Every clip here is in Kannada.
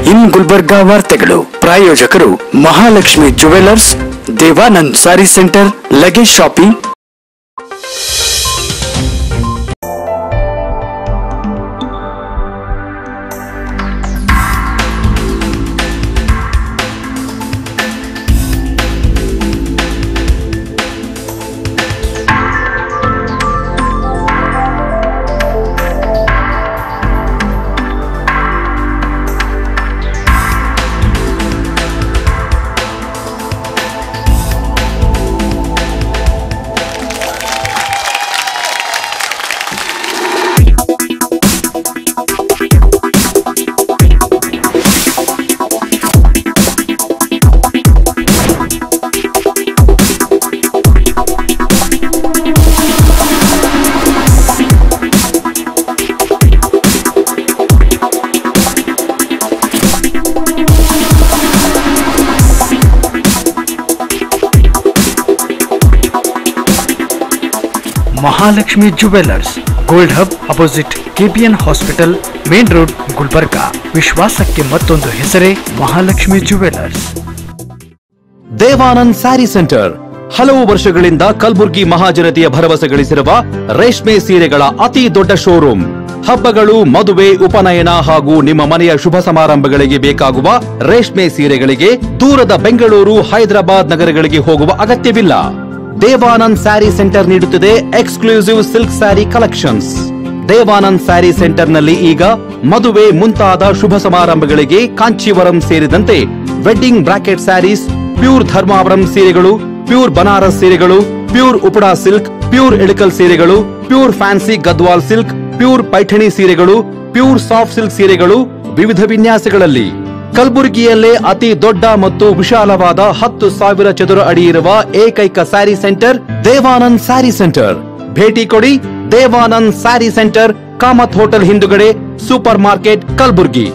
ಇನ್ ಗುಲ್ಬರ್ಗಾ ವಾರ್ತೆಗಳು ಪ್ರಾಯೋಜಕರು Mahalakshmi jewellers Devanand sari centre luggage shopping Mahalakshmi jewellers gold hub opposite KPN hospital main road Gulbarga ವಿಶ್ವಾಸಕ್ಕೆ ಮತ್ತೊಂದು ಹೆಸರೇ ಮಹಾಲಕ್ಷ್ಮಿ ಜುವೆಲರ್ಸ್ ದೇವಾನಂದ್ ಸ್ಯಾರಿ ಸೆಂಟರ್ ಹಲವು ವರ್ಷಗಳಿಂದ ಕಲ್ಬುರ್ಗಿ ಮಹಾಜನತೆಯ ಭರವಸೆ ಗಳಿಸಿರುವ ರೇಷ್ಮೆ ಸೀರೆಗಳ ಅತಿ ದೊಡ್ಡ ಶೋರೂಮ್ ಹಬ್ಬಗಳು ಮದುವೆ ಉಪನಯನ ಹಾಗೂ ನಿಮ್ಮ ಮನೆಯ ಶುಭ ಸಮಾರಂಭಗಳಿಗೆ ಬೇಕಾಗುವ ರೇಷ್ಮೆ ಸೀರೆಗಳಿಗೆ ದೂರದ ಬೆಂಗಳೂರು ಹೈದರಾಬಾದ್ ನಗರಗಳಿಗೆ ಹೋಗುವ ಅಗತ್ಯವಿಲ್ಲ ದೇವಾನಂದ್ ಸ್ಯಾರಿ ಸೆಂಟರ್ ನೀಡುತ್ತಿದೆ exclusive silk sari collections Devanand sari ಸೆಂಟರ್ನಲ್ಲಿ ಈಗ ಮದುವೆ ಮುಂತಾದ ಶುಭ ಸಮಾರಂಭಗಳಿಗೆ ಕಾಂಚೀವರಂ ಸೇರಿದಂತೆ wedding brocade saris pure Dharmavaram ಸೀರೆಗಳು ಪ್ಯೂರ್ ಬನಾರಸ್ ಸೀರೆಗಳು pure Uppada silk pure Ilkal ಸೀರೆಗಳು pure fancy Gadwal silk pure Paithani ಸೀರೆಗಳು ಪ್ಯೂರ್ ಸಾಫ್ಟ್ ಸಿಲ್ಕ್ ಸೀರೆಗಳು ವಿವಿಧ ವಿನ್ಯಾಸಗಳಲ್ಲಿ ಕಲಬುರಗಿಯಲ್ಲೇ ಅತಿ ದೊಡ್ಡ ಮತ್ತು ವಿಶಾಲವಾದ ಹತ್ತು ಸಾವಿರ ಚದುರ ಅಡಿ ಇರುವ ಏಕೈಕ ಸ್ಯಾರಿ ಸೆಂಟರ್ ದೇವಾನಂದ್ ಸ್ಯಾರಿ ಸೆಂಟರ್ ಭೇಟಿ ಕೊಡಿ ದೇವಾನಂದ್ ಸ್ಯಾರಿ ಸೆಂಟರ್ ಕಾಮತ್ ಹೋಟೆಲ್ ಹಿಂದುಗಡೆ supermarket Kalaburgi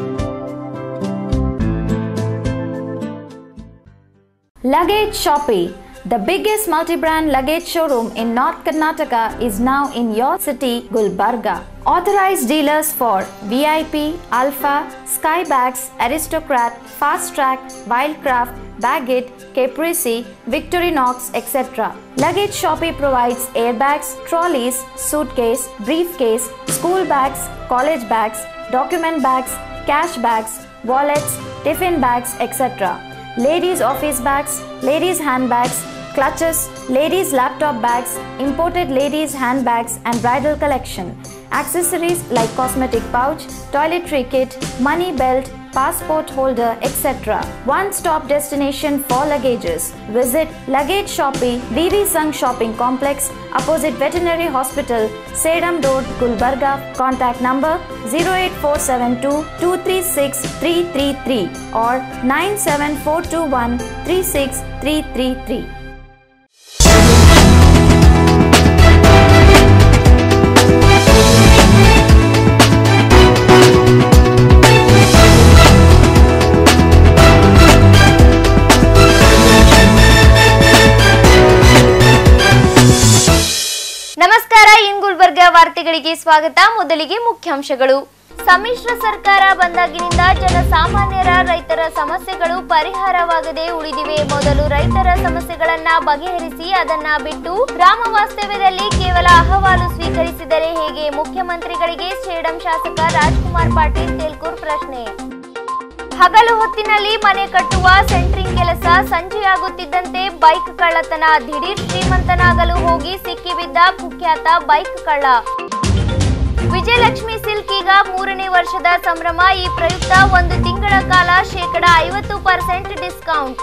Luggage Shoppe, the biggest multi-brand luggage showroom in North Karnataka is now in your city, Gulbarga. Authorized dealers for VIP, Alpha, Skybags, Aristocrat, Fast Track, Wildcraft, Baggett, Caprese, Victorinox, etc. Luggage Shoppe provides airbags, trolleys, suitcase, briefcase, school bags, college bags, document bags, cash bags, wallets, tiffin bags, etc ladies' office bags, ladies' handbags, clutches, ladies' laptop bags, imported ladies' handbags, and bridal collection. Accessories like cosmetic pouch, toiletry kit, money belt, passport holder, etc. One stop destination for luggages. Visit Luggage Shoppe, VV Sung Shopping Complex, opposite Veterinary Hospital, Sedam Road, Gulbarga. Contact number 08472 236 333 or 97421 36333. ನಮಸ್ಕಾರ ಇನ್ ಗುಲ್ಬರ್ಗ ವಾರ್ತೆಗಳಿಗೆ ಸ್ವಾಗತ ಮೊದಲಿಗೆ ಮುಖ್ಯಾಂಶಗಳು ಸಮ್ಮಿಶ್ರ ಸರ್ಕಾರ ಬಂದಾಗಿನಿಂದ ಜನಸಾಮಾನ್ಯರ ರೈತರ ಸಮಸ್ಯೆಗಳು ಪರಿಹಾರವಾಗದೆ ಉಳಿದಿವೆ ಮೊದಲು ರೈತರ ಸಮಸ್ಯೆಗಳನ್ನ ಬಗೆಹರಿಸಿ ಅದನ್ನ ಬಿಟ್ಟು ಗ್ರಾಮ ವಾಸ್ತವ್ಯದಲ್ಲಿ ಕೇವಲ ಅಹವಾಲು ಸ್ವೀಕರಿಸಿದರೆ ಹೇಗೆ ಮುಖ್ಯಮಂತ್ರಿಗಳಿಗೆ ಸೇಡಂ ಶಾಸಕ ರಾಜ್ಕುಮಾರ್ ಪಾಟೀಲ್ ತೇಲ್ಕೂರ್ ಪ್ರಶ್ನೆ ಹಗಲು ಹೊತ್ತಿನಲ್ಲಿ ಮನೆ ಕಟ್ಟುವ ಸೆಂಟ್ರಿಂಗ್ ಕೆಲಸ ಸಂಜೆಯಾಗುತ್ತಿದ್ದಂತೆ ಬೈಕ್ ಕಳ್ಳತನ ದಿಢೀರ್ ಶ್ರೀಮಂತನಾಗಲು ಹೋಗಿ ಸಿಕ್ಕಿಬಿದ್ದ ಕುಖ್ಯಾತ ಬೈಕ್ ಕಳ್ಳ ವಿಜಯಲಕ್ಷ್ಮಿ ಸಿಲ್ಕ್ ಈಗ ಮೂರನೇ ವರ್ಷದ ಸಂಭ್ರಮ ಈ ಪ್ರಯುಕ್ತ ಒಂದು ತಿಂಗಳ ಕಾಲ ಶೇಕಡ ಐವತ್ತು ಪರ್ಸೆಂಟ್ ಡಿಸ್ಕೌಂಟ್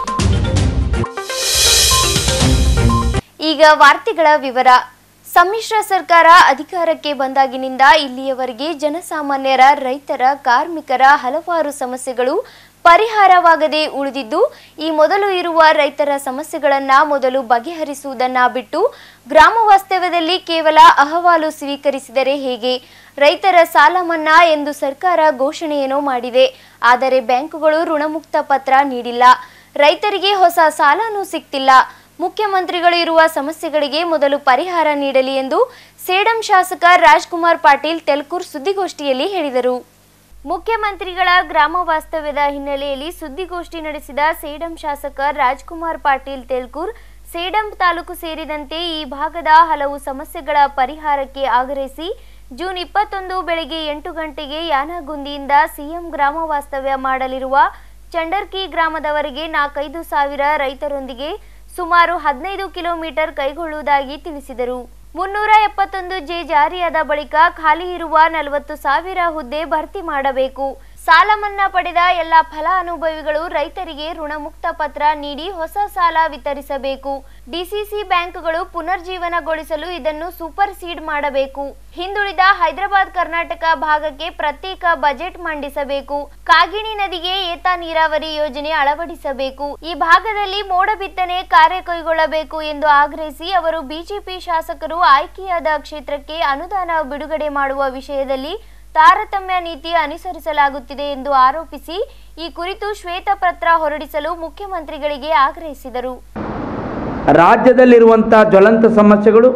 ಈಗ ವಾರ್ತೆಗಳ ವಿವರ ಸಮ್ಮಿಶ್ರ ಸರ್ಕಾರ ಅಧಿಕಾರಕ್ಕೆ ಬಂದಾಗಿನಿಂದ ಇಲ್ಲಿಯವರೆಗೆ ಜನಸಾಮಾನ್ಯರ ರೈತರ ಕಾರ್ಮಿಕರ ಹಲವಾರು ಸಮಸ್ಯೆಗಳು ಪರಿಹಾರವಾಗದೆ ಉಳಿದಿದ್ದು ಈ ಮೊದಲು ಇರುವ ರೈತರ ಸಮಸ್ಯೆಗಳನ್ನ ಮೊದಲು ಬಗೆಹರಿಸುವುದನ್ನ ಬಿಟ್ಟು ಗ್ರಾಮ ವಾಸ್ತವ್ಯದಲ್ಲಿ ಕೇವಲ ಅಹವಾಲು ಸ್ವೀಕರಿಸಿದರೆ ಹೇಗೆ ರೈತರ ಸಾಲ ಮನ್ನಾ ಎಂದು ಸರ್ಕಾರ ಘೋಷಣೆಯೇನೋ ಮಾಡಿದೆ ಆದರೆ ಬ್ಯಾಂಕುಗಳು ಋಣಮುಕ್ತ ಪತ್ರ ನೀಡಿಲ್ಲ ರೈತರಿಗೆ ಹೊಸ ಸಾಲನೂ ಸಿಗ್ತಿಲ್ಲ ಮುಖ್ಯಮಂತ್ರಿಗಳು ಇರುವ ಸಮಸ್ಯೆಗಳಿಗೆ ಮೊದಲು ಪರಿಹಾರ ನೀಡಲಿ ಎಂದು ಸೇಡಂ ಶಾಸಕ ರಾಜ್ಕುಮಾರ್ ಪಾಟೀಲ್ ತೆಲ್ಕೂರ್ ಸುದ್ದಿಗೋಷ್ಠಿಯಲ್ಲಿ ಹೇಳಿದರು ಮುಖ್ಯಮಂತ್ರಿಗಳ ಗ್ರಾಮ ವಾಸ್ತವ್ಯದ ಹಿನ್ನೆಲೆಯಲ್ಲಿ ಸುದ್ದಿಗೋಷ್ಠಿ ನಡೆಸಿದ ಸೇಡಂ ಶಾಸಕ ರಾಜ್ಕುಮಾರ್ ಪಾಟೀಲ್ ತೆಲ್ಕೂರ್ ಸೇಡಂ ತಾಲೂಕು ಸೇರಿದಂತೆ ಈ ಭಾಗದ ಹಲವು ಸಮಸ್ಯೆಗಳ ಪರಿಹಾರಕ್ಕೆ ಆಗ್ರಹಿಸಿ ಜೂನ್ ಇಪ್ಪತ್ತೊಂದು ಬೆಳಗ್ಗೆ ಎಂಟು ಗಂಟೆಗೆ ಯಾನಗುಂದಿಯಿಂದ ಸಿಎಂ ಗ್ರಾಮ ವಾಸ್ತವ್ಯ ಮಾಡಲಿರುವ ಚಂಡರ್ಕಿ ಗ್ರಾಮದವರೆಗೆ ನಾಲ್ಕೈದು ಸಾವಿರ ರೈತರೊಂದಿಗೆ ಸುಮಾರು ಹದಿನೈದು ಕಿಲೋಮೀಟರ್ ಕೈಗೊಳ್ಳುವುದಾಗಿ ತಿಳಿಸಿದರು ಮುನ್ನೂರ ಎಪ್ಪತ್ತೊಂದು ಜೆ ಜಾರಿಯಾದ ಬಳಿಕ ಖಾಲಿ ಇರುವ ನಲವತ್ತು ಸಾವಿರ ಹುದ್ದೆ ಭರ್ತಿ ಮಾಡಬೇಕು ಸಾಲ ಮನ್ನಾ ಪಡೆದ ಎಲ್ಲ ಫಲಾನುಭವಿಗಳು ರೈತರಿಗೆ ಋಣಮುಕ್ತ ಪತ್ರ ನೀಡಿ ಹೊಸ ಸಾಲ ವಿತರಿಸಬೇಕು ಡಿಸಿಸಿ ಬ್ಯಾಂಕ್ಗಳು ಪುನರ್ಜೀವನಗೊಳಿಸಲು ಇದನ್ನು ಸೂಪರ್ ಸೀಡ್ ಮಾಡಬೇಕು ಹಿಂದುಳಿದ ಹೈದರಾಬಾದ್ ಕರ್ನಾಟಕ ಭಾಗಕ್ಕೆ ಪ್ರತ್ಯೇಕ ಬಜೆಟ್ ಮಂಡಿಸಬೇಕು ಕಾಗಿಣಿ ನದಿಗೆ ಏತ ನೀರಾವರಿ ಯೋಜನೆ ಅಳವಡಿಸಬೇಕು ಈ ಭಾಗದಲ್ಲಿ ಮೋಡ ಬಿತ್ತನೆ ಕಾರ್ಯ ಕೈಗೊಳ್ಳಬೇಕು ಎಂದು ಆಗ್ರಹಿಸಿ ಅವರು ಬಿಜೆಪಿ ಶಾಸಕರು ಆಯ್ಕೆಯಾದ ಕ್ಷೇತ್ರಕ್ಕೆ ಅನುದಾನ ಬಿಡುಗಡೆ ಮಾಡುವ ವಿಷಯದಲ್ಲಿ ತಾರತಮ್ಯ ನೀತಿ ಅನುಸರಿಸಲಾಗುತ್ತಿದೆ ಎಂದು ಆರೋಪಿಸಿ ಈ ಕುರಿತು ಶ್ವೇತಪತ್ರ ಹೊರಡಿಸಲು ಮುಖ್ಯಮಂತ್ರಿಗಳಿಗೆ ಆಗ್ರಹಿಸಿದರು ರಾಜ್ಯದಲ್ಲಿರುವಂಥ ಜ್ವಲಂತ ಸಮಸ್ಯೆಗಳು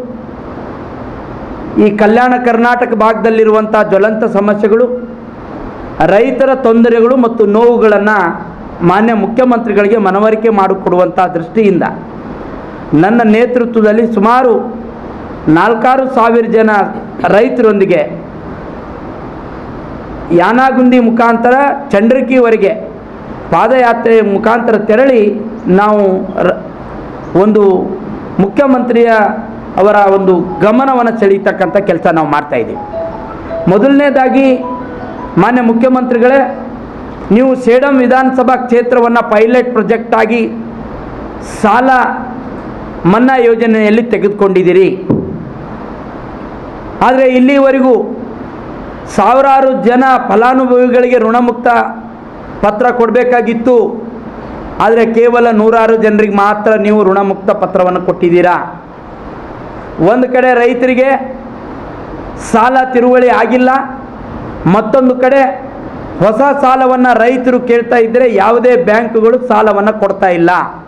ಈ ಕಲ್ಯಾಣ ಕರ್ನಾಟಕ ಭಾಗದಲ್ಲಿರುವಂಥ ಜ್ವಲಂತ ಸಮಸ್ಯೆಗಳು ರೈತರ ತೊಂದರೆಗಳು ಮತ್ತು ನೋವುಗಳನ್ನು ಮಾನ್ಯ ಮುಖ್ಯಮಂತ್ರಿಗಳಿಗೆ ಮನವರಿಕೆ ಮಾಡಿಕೊಡುವಂಥ ದೃಷ್ಟಿಯಿಂದ ನನ್ನ ನೇತೃತ್ವದಲ್ಲಿ ಸುಮಾರು ನಾಲ್ಕಾರು ಸಾವಿರ ಜನ ರೈತರೊಂದಿಗೆ ಯಾನಾಗುಂದಿ ಮುಖಾಂತರ ಚಂಡ್ರಕಿವರೆಗೆ ಪಾದಯಾತ್ರೆ ಮುಖಾಂತರ ತೆರಳಿ ನಾವು ರ- ಒಂದು ಮುಖ್ಯಮಂತ್ರಿಯ ಅವರ ಒಂದು ಗಮನವನ್ನು ಸೆಳೀತಕ್ಕಂಥ ಕೆಲಸ ನಾವು ಮಾಡ್ತಾ ಇದ್ದೀವಿ ಮೊದಲನೇದಾಗಿ ಮಾನ್ಯ ಮುಖ್ಯಮಂತ್ರಿಗಳೇ ನೀವು ಸೇಡಂ ವಿಧಾನಸಭಾ ಕ್ಷೇತ್ರವನ್ನು ಪೈಲಟ್ ಪ್ರಾಜೆಕ್ಟ್ ಆಗಿ ಸಾಲ ಮನ್ನಾ ಯೋಜನೆಯಲ್ಲಿ ತೆಗೆದುಕೊಂಡಿದ್ದೀರಿ ಆದರೆ ಇಲ್ಲಿವರೆಗೂ ಸಾವಿರಾರು ಜನ ಫಲಾನುಭವಿಗಳಿಗೆ ಋಣಮುಕ್ತ ಪತ್ರ ಕೊಡಬೇಕಾಗಿತ್ತು ಆದರೆ ಕೇವಲ ನೂರಾರು ಜನರಿಗೆ ಮಾತ್ರ ನೀವು ಋಣಮುಕ್ತ ಪತ್ರವನ್ನು ಕೊಟ್ಟಿದ್ದೀರಾ ಒಂದು ಕಡೆ ರೈತರಿಗೆ ಸಾಲ ತಿರುವಳಿ ಆಗಿಲ್ಲ ಮತ್ತೊಂದು ಕಡೆ ಹೊಸ ಸಾಲವನ್ನು ರೈತರು ಕೇಳ್ತಾ ಇದ್ದರೆ ಯಾವುದೇ ಬ್ಯಾಂಕುಗಳು ಸಾಲವನ್ನು ಕೊಡ್ತಾ ಇಲ್ಲ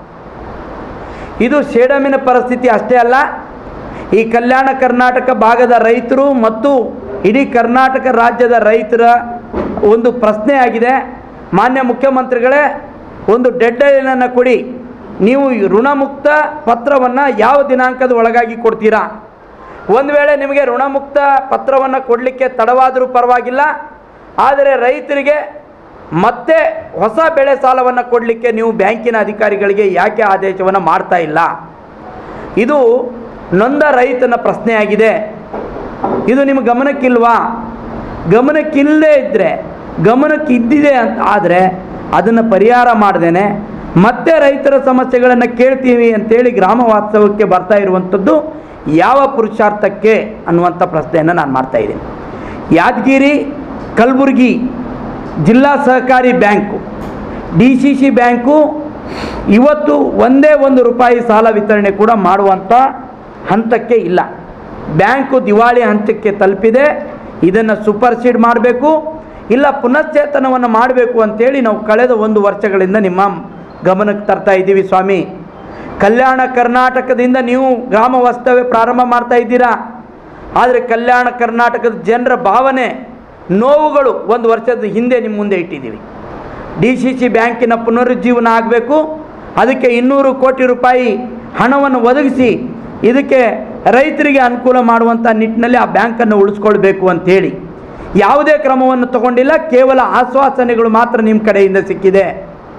ಇದು ಸೇಡಮಿನ ಪರಿಸ್ಥಿತಿ ಅಷ್ಟೇ ಅಲ್ಲ ಈ ಕಲ್ಯಾಣ ಕರ್ನಾಟಕ ಭಾಗದ ರೈತರು ಮತ್ತು ಇಡೀ ಕರ್ನಾಟಕ ರಾಜ್ಯದ ರೈತರ ಒಂದು ಪ್ರಶ್ನೆ ಆಗಿದೆ ಮಾನ್ಯ ಮುಖ್ಯಮಂತ್ರಿಗಳೇ ಒಂದು ಡೆಡ್ ಲೈನನ್ನು ಕೊಡಿ ನೀವು ಈ ಋಣಮುಕ್ತ ಪತ್ರವನ್ನು ಯಾವ ದಿನಾಂಕದ ಒಳಗಾಗಿ ಕೊಡ್ತೀರಾ ಒಂದು ವೇಳೆ ನಿಮಗೆ ಋಣಮುಕ್ತ ಪತ್ರವನ್ನು ಕೊಡಲಿಕ್ಕೆ ತಡವಾದರೂ ಪರವಾಗಿಲ್ಲ ಆದರೆ ರೈತರಿಗೆ ಮತ್ತೆ ಹೊಸ ಬೆಳೆ ಸಾಲವನ್ನು ಕೊಡಲಿಕ್ಕೆ ನೀವು ಬ್ಯಾಂಕಿನ ಅಧಿಕಾರಿಗಳಿಗೆ ಯಾಕೆ ಆದೇಶವನ್ನು ಮಾಡ್ತಾ ಇಲ್ಲ ಇದು ನೊಂದ ರೈತನ ಪ್ರಶ್ನೆಯಾಗಿದೆ ಇದು ನಿಮ್ಮ ಗಮನಕ್ಕಿಲ್ವಾ ಗಮನಕ್ಕಿಲ್ಲದೆ ಇದ್ದರೆ ಗಮನಕ್ಕೆ ಇದ್ದಿದೆ ಅಂತ ಆದರೆ ಅದನ್ನು ಪರಿಹಾರ ಮಾಡ್ದೇನೆ ಮತ್ತೆ ರೈತರ ಸಮಸ್ಯೆಗಳನ್ನು ಕೇಳ್ತೀವಿ ಅಂತೇಳಿ ಗ್ರಾಮ ವಾಸ್ತವಕ್ಕೆ ಬರ್ತಾ ಇರುವಂಥದ್ದು ಯಾವ ಪುರುಷಾರ್ಥಕ್ಕೆ ಅನ್ನುವಂಥ ಪ್ರಶ್ನೆಯನ್ನು ನಾನು ಮಾಡ್ತಾ ಇದ್ದೀನಿ ಯಾದಗಿರಿ ಕಲಬುರಗಿ ಜಿಲ್ಲಾ ಸಹಕಾರಿ bank D C C bank ಇವತ್ತು ಒಂದೇ ಒಂದು ರೂಪಾಯಿ ಸಾಲ ವಿತರಣೆ ಕೂಡ ಮಾಡುವಂಥ ಹಂತಕ್ಕೆ ಇಲ್ಲ ಬ್ಯಾಂಕು ದಿವಾಳಿ ಹಂತಕ್ಕೆ ತಲುಪಿದೆ ಇದನ್ನು ಸೂಪರ್ಸೀಡ್ ಮಾಡಬೇಕು ಇಲ್ಲ ಪುನಶ್ಚೇತನವನ್ನು ಮಾಡಬೇಕು ಅಂತೇಳಿ ನಾವು ಕಳೆದ ಒಂದು ವರ್ಷಗಳಿಂದ ನಿಮ್ಮ ಗಮನಕ್ಕೆ ತರ್ತಾ ಇದ್ದೀವಿ ಸ್ವಾಮಿ ಕಲ್ಯಾಣ ಕರ್ನಾಟಕದಿಂದ ನೀವು ಗ್ರಾಮ ವಾಸ್ತವ್ಯ ಪ್ರಾರಂಭ ಮಾಡ್ತಾ ಇದ್ದೀರಾ ಆದರೆ ಕಲ್ಯಾಣ ಕರ್ನಾಟಕದ ಜನರ ಭಾವನೆ ನೋವುಗಳು ಒಂದು ವರ್ಷದ ಹಿಂದೆ ನಿಮ್ಮ ಮುಂದೆ ಇಟ್ಟಿದ್ದೀವಿ ಡಿ ಸಿ ಸಿ ಬ್ಯಾಂಕಿನ ಪುನರುಜ್ಜೀವನ ಆಗಬೇಕು ಅದಕ್ಕೆ ಇನ್ನೂರು ಕೋಟಿ ರೂಪಾಯಿ ಹಣವನ್ನು ಒದಗಿಸಿ ಇದಕ್ಕೆ ರೈತರಿಗೆ ಅನುಕೂಲ ಮಾಡುವಂಥ ನಿಟ್ಟಿನಲ್ಲಿ ಆ ಬ್ಯಾಂಕನ್ನು ಉಳಿಸ್ಕೊಳ್ಬೇಕು ಅಂತೇಳಿ ಯಾವುದೇ ಕ್ರಮವನ್ನು ತಗೊಂಡಿಲ್ಲ ಕೇವಲ ಆಶ್ವಾಸನೆಗಳು ಮಾತ್ರ ನಿಮ್ಮ ಕಡೆಯಿಂದ ಸಿಕ್ಕಿದೆ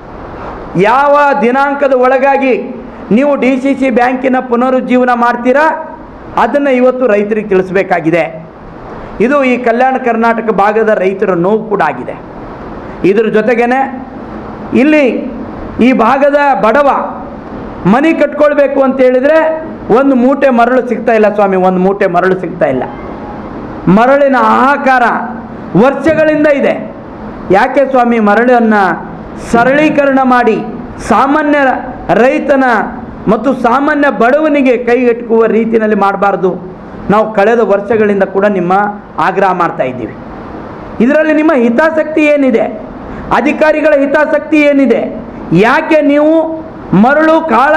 ಯಾವ ದಿನಾಂಕದ ಒಳಗಾಗಿ ನೀವು ಡಿ ಸಿ ಸಿ ಬ್ಯಾಂಕಿನ ಪುನರುಜ್ಜೀವನ ಮಾಡ್ತೀರಾ ಅದನ್ನು ಇವತ್ತು ರೈತರಿಗೆ ತಿಳಿಸ್ಬೇಕಾಗಿದೆ ಇದು ಈ ಕಲ್ಯಾಣ ಕರ್ನಾಟಕ ಭಾಗದ ರೈತರ ನೋವು ಕೂಡ ಆಗಿದೆ ಇದ್ರ ಜೊತೆಗೇನೆ ಇಲ್ಲಿ ಈ ಭಾಗದ ಬಡವ ಮನೆ ಕಟ್ಕೊಳ್ಬೇಕು ಅಂತ ಹೇಳಿದರೆ ಒಂದು ಮೂಟೆ ಮರಳು ಸಿಗ್ತಾ ಇಲ್ಲ ಸ್ವಾಮಿ ಒಂದು ಮೂಟೆ ಮರಳು ಸಿಗ್ತಾ ಇಲ್ಲ ಮರಳಿನ ಹಾಹಾಕಾರ ವರ್ಷಗಳಿಂದ ಇದೆ ಯಾಕೆ ಸ್ವಾಮಿ ಮರಳನ್ನು ಸರಳೀಕರಣ ಮಾಡಿ ಸಾಮಾನ್ಯ ರೈತನ ಮತ್ತು ಸಾಮಾನ್ಯ ಬಡವನಿಗೆ ಕೈಗೆಟುಕುವ ರೀತಿಯಲ್ಲಿ ಮಾಡಬಾರ್ದು ನಾವು ಕಳೆದ ವರ್ಷಗಳಿಂದ ಕೂಡ ನಿಮ್ಮ ಆಗ್ರಹ ಮಾಡ್ತಾ ಇದ್ದೀವಿ ಇದರಲ್ಲಿ ನಿಮ್ಮ ಹಿತಾಸಕ್ತಿ ಏನಿದೆ ಅಧಿಕಾರಿಗಳ ಹಿತಾಸಕ್ತಿ ಏನಿದೆ ಯಾಕೆ ನೀವು ಮರಳು ಕಾಳ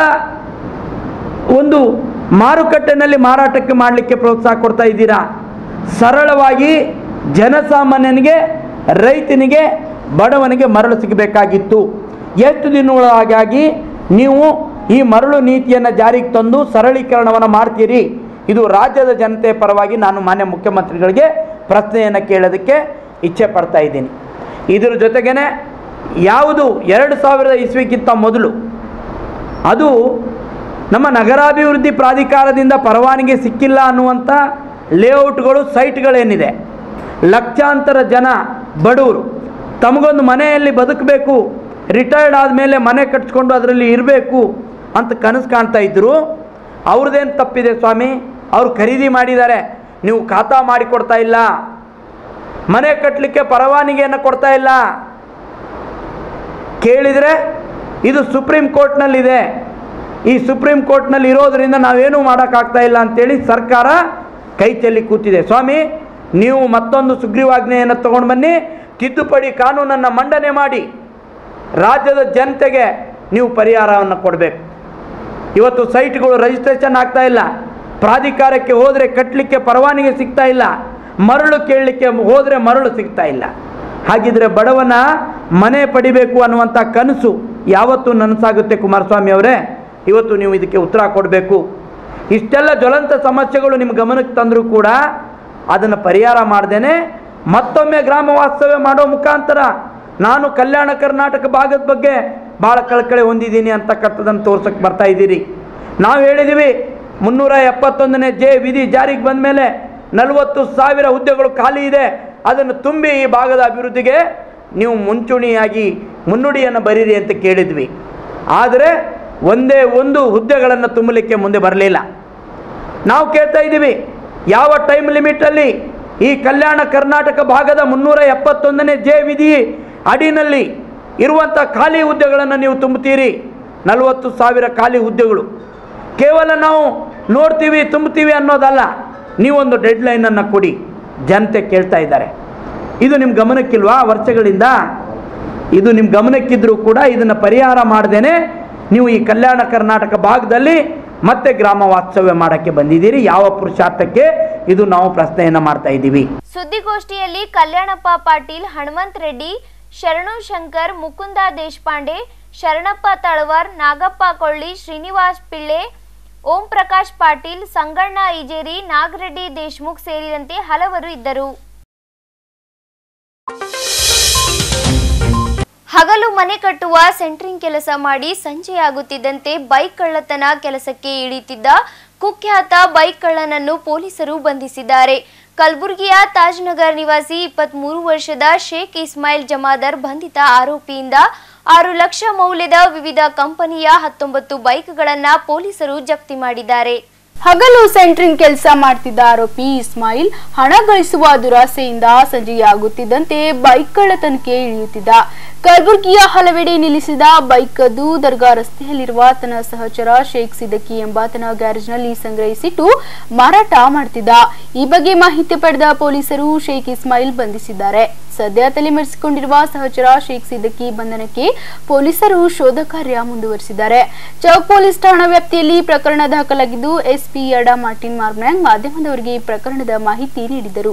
ಒಂದು ಮಾರುಕಟ್ಟೆನಲ್ಲಿ ಮಾರಾಟಕ್ಕೆ ಮಾಡಲಿಕ್ಕೆ ಪ್ರೋತ್ಸಾಹ ಕೊಡ್ತಾ ಇದ್ದೀರಾ ಸರಳವಾಗಿ ಜನಸಾಮಾನ್ಯನಿಗೆ ರೈತನಿಗೆ ಬಡವನಿಗೆ ಮರಳು ಸಿಗಬೇಕಾಗಿತ್ತು ಎಷ್ಟು ದಿನಗಳಾಗಿ ನೀವು ಈ ಮರಳು ನೀತಿಯನ್ನು ಜಾರಿಗೆ ತಂದು ಸರಳೀಕರಣವನ್ನು ಮಾಡ್ತೀರಿ ಇದು ರಾಜ್ಯದ ಜನತೆ ಪರವಾಗಿ ನಾನು ಮಾನ್ಯ ಮುಖ್ಯಮಂತ್ರಿಗಳಿಗೆ ಪ್ರಶ್ನೆಯನ್ನು ಕೇಳೋದಕ್ಕೆ ಇಚ್ಛೆ ಪಡ್ತಾ ಇದ್ದೀನಿ ಇದರ ಜೊತೆಗೇ ಯಾವುದು ಎರಡು ಸಾವಿರದ ಇಸ್ವಿಗಿಂತ ಮೊದಲು ಅದು ನಮ್ಮ ನಗರಾಭಿವೃದ್ಧಿ ಪ್ರಾಧಿಕಾರದಿಂದ ಪರವಾನಗಿ ಸಿಕ್ಕಿಲ್ಲ ಅನ್ನುವಂಥ ಲೇಔಟ್ಗಳು ಸೈಟ್ಗಳೇನಿದೆ ಲಕ್ಷಾಂತರ ಜನ ಬಡವರು ತಮಗೊಂದು ಮನೆಯಲ್ಲಿ ಬದುಕಬೇಕು ರಿಟೈರ್ಡ್ ಆದಮೇಲೆ ಮನೆ ಕಟ್ಸ್ಕೊಂಡು ಅದರಲ್ಲಿ ಇರಬೇಕು ಅಂತ ಕನಸು ಕಾಣ್ತಾ ಇದ್ದರು ಅವ್ರದ್ದೇನು ತಪ್ಪಿದೆ ಸ್ವಾಮಿ ಅವರು ಖರೀದಿ ಮಾಡಿದ್ದಾರೆ ನೀವು ಖಾತಾ ಮಾಡಿಕೊಡ್ತಾ ಇಲ್ಲ ಮನೆ ಕಟ್ಟಲಿಕ್ಕೆ ಪರವಾನಗಿಯನ್ನು ಕೊಡ್ತಾ ಇಲ್ಲ ಕೇಳಿದರೆ ಇದು ಸುಪ್ರೀಂ ಕೋರ್ಟ್ನಲ್ಲಿದೆ ಈ ಸುಪ್ರೀಂ ಕೋರ್ಟ್ನಲ್ಲಿ ಇರೋದರಿಂದ ನಾವೇನೂ ಮಾಡೋಕ್ಕಾಗ್ತಾ ಇಲ್ಲ ಅಂತೇಳಿ ಸರ್ಕಾರ ಕೈ ಚೆಲ್ಲಿ ಕೂತಿದೆ ಸ್ವಾಮಿ ನೀವು ಮತ್ತೊಂದು ಸುಗ್ರೀವಾಜ್ಞೆಯನ್ನು ತಗೊಂಡು ಬನ್ನಿ ತಿದ್ದುಪಡಿ ಕಾನೂನನ್ನು ಮಂಡನೆ ಮಾಡಿ ರಾಜ್ಯದ ಜನತೆಗೆ ನೀವು ಪರಿಹಾರವನ್ನು ಕೊಡಬೇಕು ಇವತ್ತು ಸೈಟ್ಗಳು ರಿಜಿಸ್ಟ್ರೇಷನ್ ಆಗ್ತಾ ಇಲ್ಲ ಪ್ರಾಧಿಕಾರಕ್ಕೆ ಹೋದರೆ ಕಟ್ಟಲಿಕ್ಕೆ ಪರವಾನಗಿ ಸಿಗ್ತಾ ಇಲ್ಲ ಮರಳು ಕೇಳಲಿಕ್ಕೆ ಹೋದರೆ ಮರಳು ಸಿಗ್ತಾ ಇಲ್ಲ ಹಾಗಿದ್ರೆ ಬಡವನ ಮನೆ ಪಡಿಬೇಕು ಅನ್ನುವಂಥ ಕನಸು ಯಾವತ್ತೂ ನನಸಾಗುತ್ತೆ ಕುಮಾರಸ್ವಾಮಿ ಅವರೇ ಇವತ್ತು ನೀವು ಇದಕ್ಕೆ ಉತ್ತರ ಕೊಡಬೇಕು ಇಷ್ಟೆಲ್ಲ ಜ್ವಲಂತ ಸಮಸ್ಯೆಗಳು ನಿಮ್ಮ ಗಮನಕ್ಕೆ ತಂದರೂ ಕೂಡ ಅದನ್ನು ಪರಿಹಾರ ಮಾಡ್ದೇನೆ ಮತ್ತೊಮ್ಮೆ ಗ್ರಾಮ ವಾಸ್ತವ್ಯ ಮಾಡೋ ಮುಖಾಂತರ ನಾನು ಕಲ್ಯಾಣ ಕರ್ನಾಟಕ ಭಾಗದ ಬಗ್ಗೆ ಭಾಳ ಕಳಕಳಿ ಹೊಂದಿದ್ದೀನಿ ಅಂತಕ್ಕಂಥದ್ದನ್ನು ತೋರ್ಸಕ್ಕೆ ಬರ್ತಾ ಇದ್ದೀರಿ ನಾವು ಹೇಳಿದ್ದೀವಿ ಮುನ್ನೂರ ಎಪ್ಪತ್ತೊಂದನೇ ಜೆ ವಿಧಿ ಜಾರಿಗೆ ಬಂದ ಮೇಲೆ ನಲವತ್ತು ಸಾವಿರ ಹುದ್ದೆಗಳು ಖಾಲಿ ಇದೆ ಅದನ್ನು ತುಂಬಿ ಈ ಭಾಗದ ಅಭಿವೃದ್ಧಿಗೆ ನೀವು ಮುಂಚೂಣಿಯಾಗಿ ಮುನ್ನುಡಿಯನ್ನು ಬರೀರಿ ಅಂತ ಕೇಳಿದ್ವಿ ಆದರೆ ಒಂದೇ ಒಂದು ಹುದ್ದೆಗಳನ್ನು ತುಂಬಲಿಕ್ಕೆ ಮುಂದೆ ಬರಲಿಲ್ಲ ನಾವು ಕೇಳ್ತಾ ಇದ್ದೀವಿ ಯಾವ ಟೈಮ್ ಲಿಮಿಟಲ್ಲಿ ಈ ಕಲ್ಯಾಣ ಕರ್ನಾಟಕ ಭಾಗದ ಮುನ್ನೂರ ಎಪ್ಪತ್ತೊಂದನೇ ಜೆ ವಿಧಿ ಅಡಿನಲ್ಲಿ ಇರುವಂಥ ಖಾಲಿ ಹುದ್ದೆಗಳನ್ನು ನೀವು ತುಂಬುತ್ತೀರಿ ನಲವತ್ತು ಸಾವಿರ ಖಾಲಿ ಹುದ್ದೆಗಳು ಕೇವಲ ನಾವು ನೋಡ್ತೀವಿ ತುಂಬ್ತೀವಿ ಅನ್ನೋದಲ್ಲ ನೀವೊಂದು ಡೆಡ್ ಲೈನನ್ನು ಕೊಡಿ ಜನತೆ ಕೇಳ್ತಾ ಇದ್ದಾರೆ ಇದು ನಿಮ್ಮ ಗಮನಕ್ಕಿಲ್ವಾ ವರ್ಷಗಳಿಂದ ಇದು ನಿಮ್ಮ ಗಮನಕ್ಕಿದ್ರೂ ಕೂಡ ಇದನ್ನು ಪರಿಹಾರ ಮಾಡ್ದೇನೆ ನೀವು ಈ ಕಲ್ಯಾಣ ಕರ್ನಾಟಕ ಭಾಗದಲ್ಲಿ ಮತ್ತೆ ಗ್ರಾಮ ವಾಸ್ತವ್ಯ ಮಾಡೋಕ್ಕೆ ಬಂದಿದ್ದೀರಿ ಯಾವ ಪುರುಷಾರ್ಥಕ್ಕೆ ಇದು ನಾವು ಪ್ರಶ್ನೆಯನ್ನು ಮಾಡ್ತಾ ಇದ್ದೀವಿ ಸುದ್ದಿಗೋಷ್ಠಿಯಲ್ಲಿ ಕಲ್ಯಾಣಪ್ಪ ಪಾಟೀಲ್ ಹನುಮಂತ್ ರೆಡ್ಡಿ ಶರಣು ಶಂಕರ್ ಮುಕುಂದ ದೇಶಪಾಂಡೆ ಶರಣಪ್ಪ ತಳವಾರ್ ನಾಗಪ್ಪ ಕೊಳ್ಳಿ ಶ್ರೀನಿವಾಸ್ ಪಿಳ್ಳೆ ಓಂ ಪ್ರಕಾಶ್ ಪಾಟೀಲ್ ಸಂಗಣ್ಣ ಇಜೇರಿ ನಾಗರೆಡ್ಡಿ ದೇಶ್ಮುಖ್ ಸೇರಿದಂತೆ ಹಲವರು ಇದ್ದರು ಹಗಲು ಮನೆ ಕಟ್ಟುವ ಸೆಂಟ್ರಿಂಗ್ ಕೆಲಸ ಮಾಡಿ ಸಂಜೆಯಾಗುತ್ತಿದ್ದಂತೆ ಬೈಕ್ ಕಳ್ಳತನ ಕೆಲಸಕ್ಕೆ ಇಳಿತಿದ್ದ ಕುಖ್ಯಾತ ಬೈಕ್ ಕಳ್ಳನನ್ನು ಪೊಲೀಸರು ಬಂಧಿಸಿದ್ದಾರೆ ಕಲಬುರಗಿಯ ತಾಜ್ನಗರ್ ನಿವಾಸಿ ಇಪ್ಪತ್ಮೂರು ವರ್ಷದ ಶೇಖ್ ಇಸ್ಮಾಯಿಲ್ ಜಮಾದರ್ ಬಂಧಿತ ಆರೋಪಿಯಿಂದ ಆರು ಲಕ್ಷ ಮೌಲ್ಯದ ವಿವಿಧ ಕಂಪನಿಯ ಹತ್ತೊಂಬತ್ತು ಬೈಕ್ಗಳನ್ನ ಪೊಲೀಸರು ಜಪ್ತಿ ಮಾಡಿದ್ದಾರೆ ಹಗಲು ಸೆಂಟ್ರಿಂಗ್ ಕೆಲಸ ಮಾಡ್ತಿದ್ದ ಆರೋಪಿ ಇಸ್ಮಾಯಿಲ್ ಹಣ ಗಳಿಸುವ ದುರಾಸೆಯಿಂದ ಸಂಜೆಯಾಗುತ್ತಿದ್ದಂತೆ ಬೈಕ್ ಕಳ್ಳತನಕ್ಕೆ ಇಳಿಯುತ್ತಿದ್ದ ಕಲಬುರಗಿಯ ಹಲವೆಡೆ ನಿಲ್ಲಿಸಿದ ಬೈಕ್ ಕದ್ದು ದರ್ಗಾ ರಸ್ತೆಯಲ್ಲಿರುವ ತನ್ನ ಸಹಚರ ಶೇಖ್ ಸಿದ್ದಕಿ ಎಂಬಾತನ ಗ್ಯಾರೇಜ್ನಲ್ಲಿ ಸಂಗ್ರಹಿಸಿಟ್ಟು ಮಾರಾಟ ಮಾಡ್ತಿದ್ದ ಈ ಬಗ್ಗೆ ಮಾಹಿತಿ ಪಡೆದ ಪೊಲೀಸರು ಶೇಖ್ ಇಸ್ಮಾಯಿಲ್ ಬಂಧಿಸಿದ್ದಾರೆ ಸದ್ಯ ತಲೆಮರೆಸಿಕೊಂಡಿರುವ ಸಹಚರ ಶೇಖ್ ಸಿದ್ದಕಿ ಬಂಧನಕ್ಕೆ ಪೊಲೀಸರು ಶೋಧ ಕಾರ್ಯ ಮುಂದುವರೆಸಿದ್ದಾರೆ ಚೌಕ್ ಪೊಲೀಸ್ ಠಾಣಾ ವ್ಯಾಪ್ತಿಯಲ್ಲಿ ಪ್ರಕರಣ ದಾಖಲಾಗಿದ್ದು ಎಸ್ಪಿ ಯಡಾ ಮಾರ್ಟಿನ್ ಮಾರ್ಮ್ಯಾಂಗ್ ಮಾಧ್ಯಮದವರಿಗೆ ಪ್ರಕರಣದ ಮಾಹಿತಿ ನೀಡಿದರು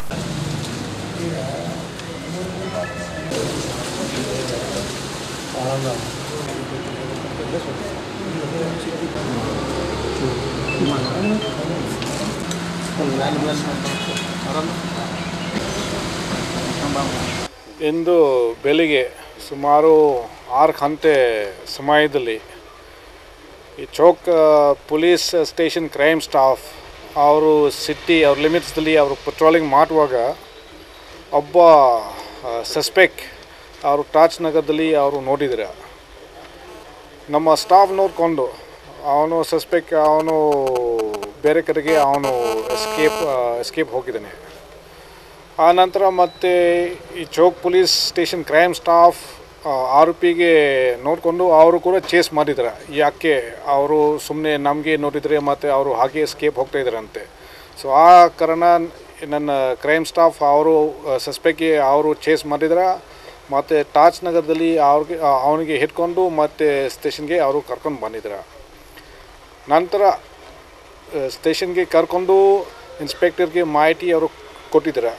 ಇಂದು ಬೆಳಿಗ್ಗೆ ಸುಮಾರು ಆರು ಗಂಟೆ ಸಮಯದಲ್ಲಿ ಈ Chowk police station crime staff ಅವರು ಸಿಟಿ ಅವ್ರ ಲಿಮಿಟ್ಸ್ದಲ್ಲಿ ಅವರು ಪೆಟ್ರೋಲಿಂಗ್ ಮಾಡುವಾಗ ಒಬ್ಬ ಸಸ್ಪೆಕ್ಟ್ ಅವರು ಟಾಚ್ ನಗರದಲ್ಲಿ ಅವರು ನೋಡಿದ್ರು ನಮ್ಮ ಸ್ಟಾಫ್ ನೋಡಿಕೊಂಡು ಅವನು ಸಸ್ಪೆಕ್ಟ್ ಅವನು ಬೇರೆ ಕಡೆಗೆ ಅವನು ಎಸ್ಕೇಪ್ ಎಸ್ಕೇಪ್ ಹೋಗಿದ್ದಾನೆ ಆ ನಂತರ ಮತ್ತೆ ಈ Chowk police station crime staff ಆ, ಆರೋಪಿಗೆ ನೋಡಿಕೊಂಡು ಅವರು ಕೂಡ ಚೇಸ್ ಮಾಡಿದ್ದಾರೆ ಯಾಕೆ ಅವರು ಸುಮ್ಮನೆ ನಮಗೆ ನೋಡಿದರೆ ಮತ್ತು ಅವರು ಹಾಗೆ ಸ್ಕೇಪ್ ಹೋಗ್ತಾ ಇದ್ದಾರಂತೆ ಸೊ ಆ ಕಾರಣ ನನ್ನ ಕ್ರೈಮ್ ಸ್ಟಾಫ್ ಅವರು ಸಸ್ಪೆಕ್ಟ್ಗೆ ಅವರು ಚೇಸ್ ಮಾಡಿದ್ರೆ ಮತ್ತು ಟಾಚ್ ನಗರದಲ್ಲಿ ಅವ್ರಿಗೆ ಆ, ಅವನಿಗೆ ಹಿಡ್ಕೊಂಡು ಮತ್ತು ಸ್ಟೇಷನ್ಗೆ ಅವರು ಕರ್ಕೊಂಡು ಬಂದಿದ್ರು ನಂತರ ಸ್ಟೇಷನ್ಗೆ ಕರ್ಕೊಂಡು ಇನ್ಸ್ಪೆಕ್ಟರ್ಗೆ ಮಾಹಿತಿ ಅವರು ಕೊಟ್ಟಿದ್ದಾರೆ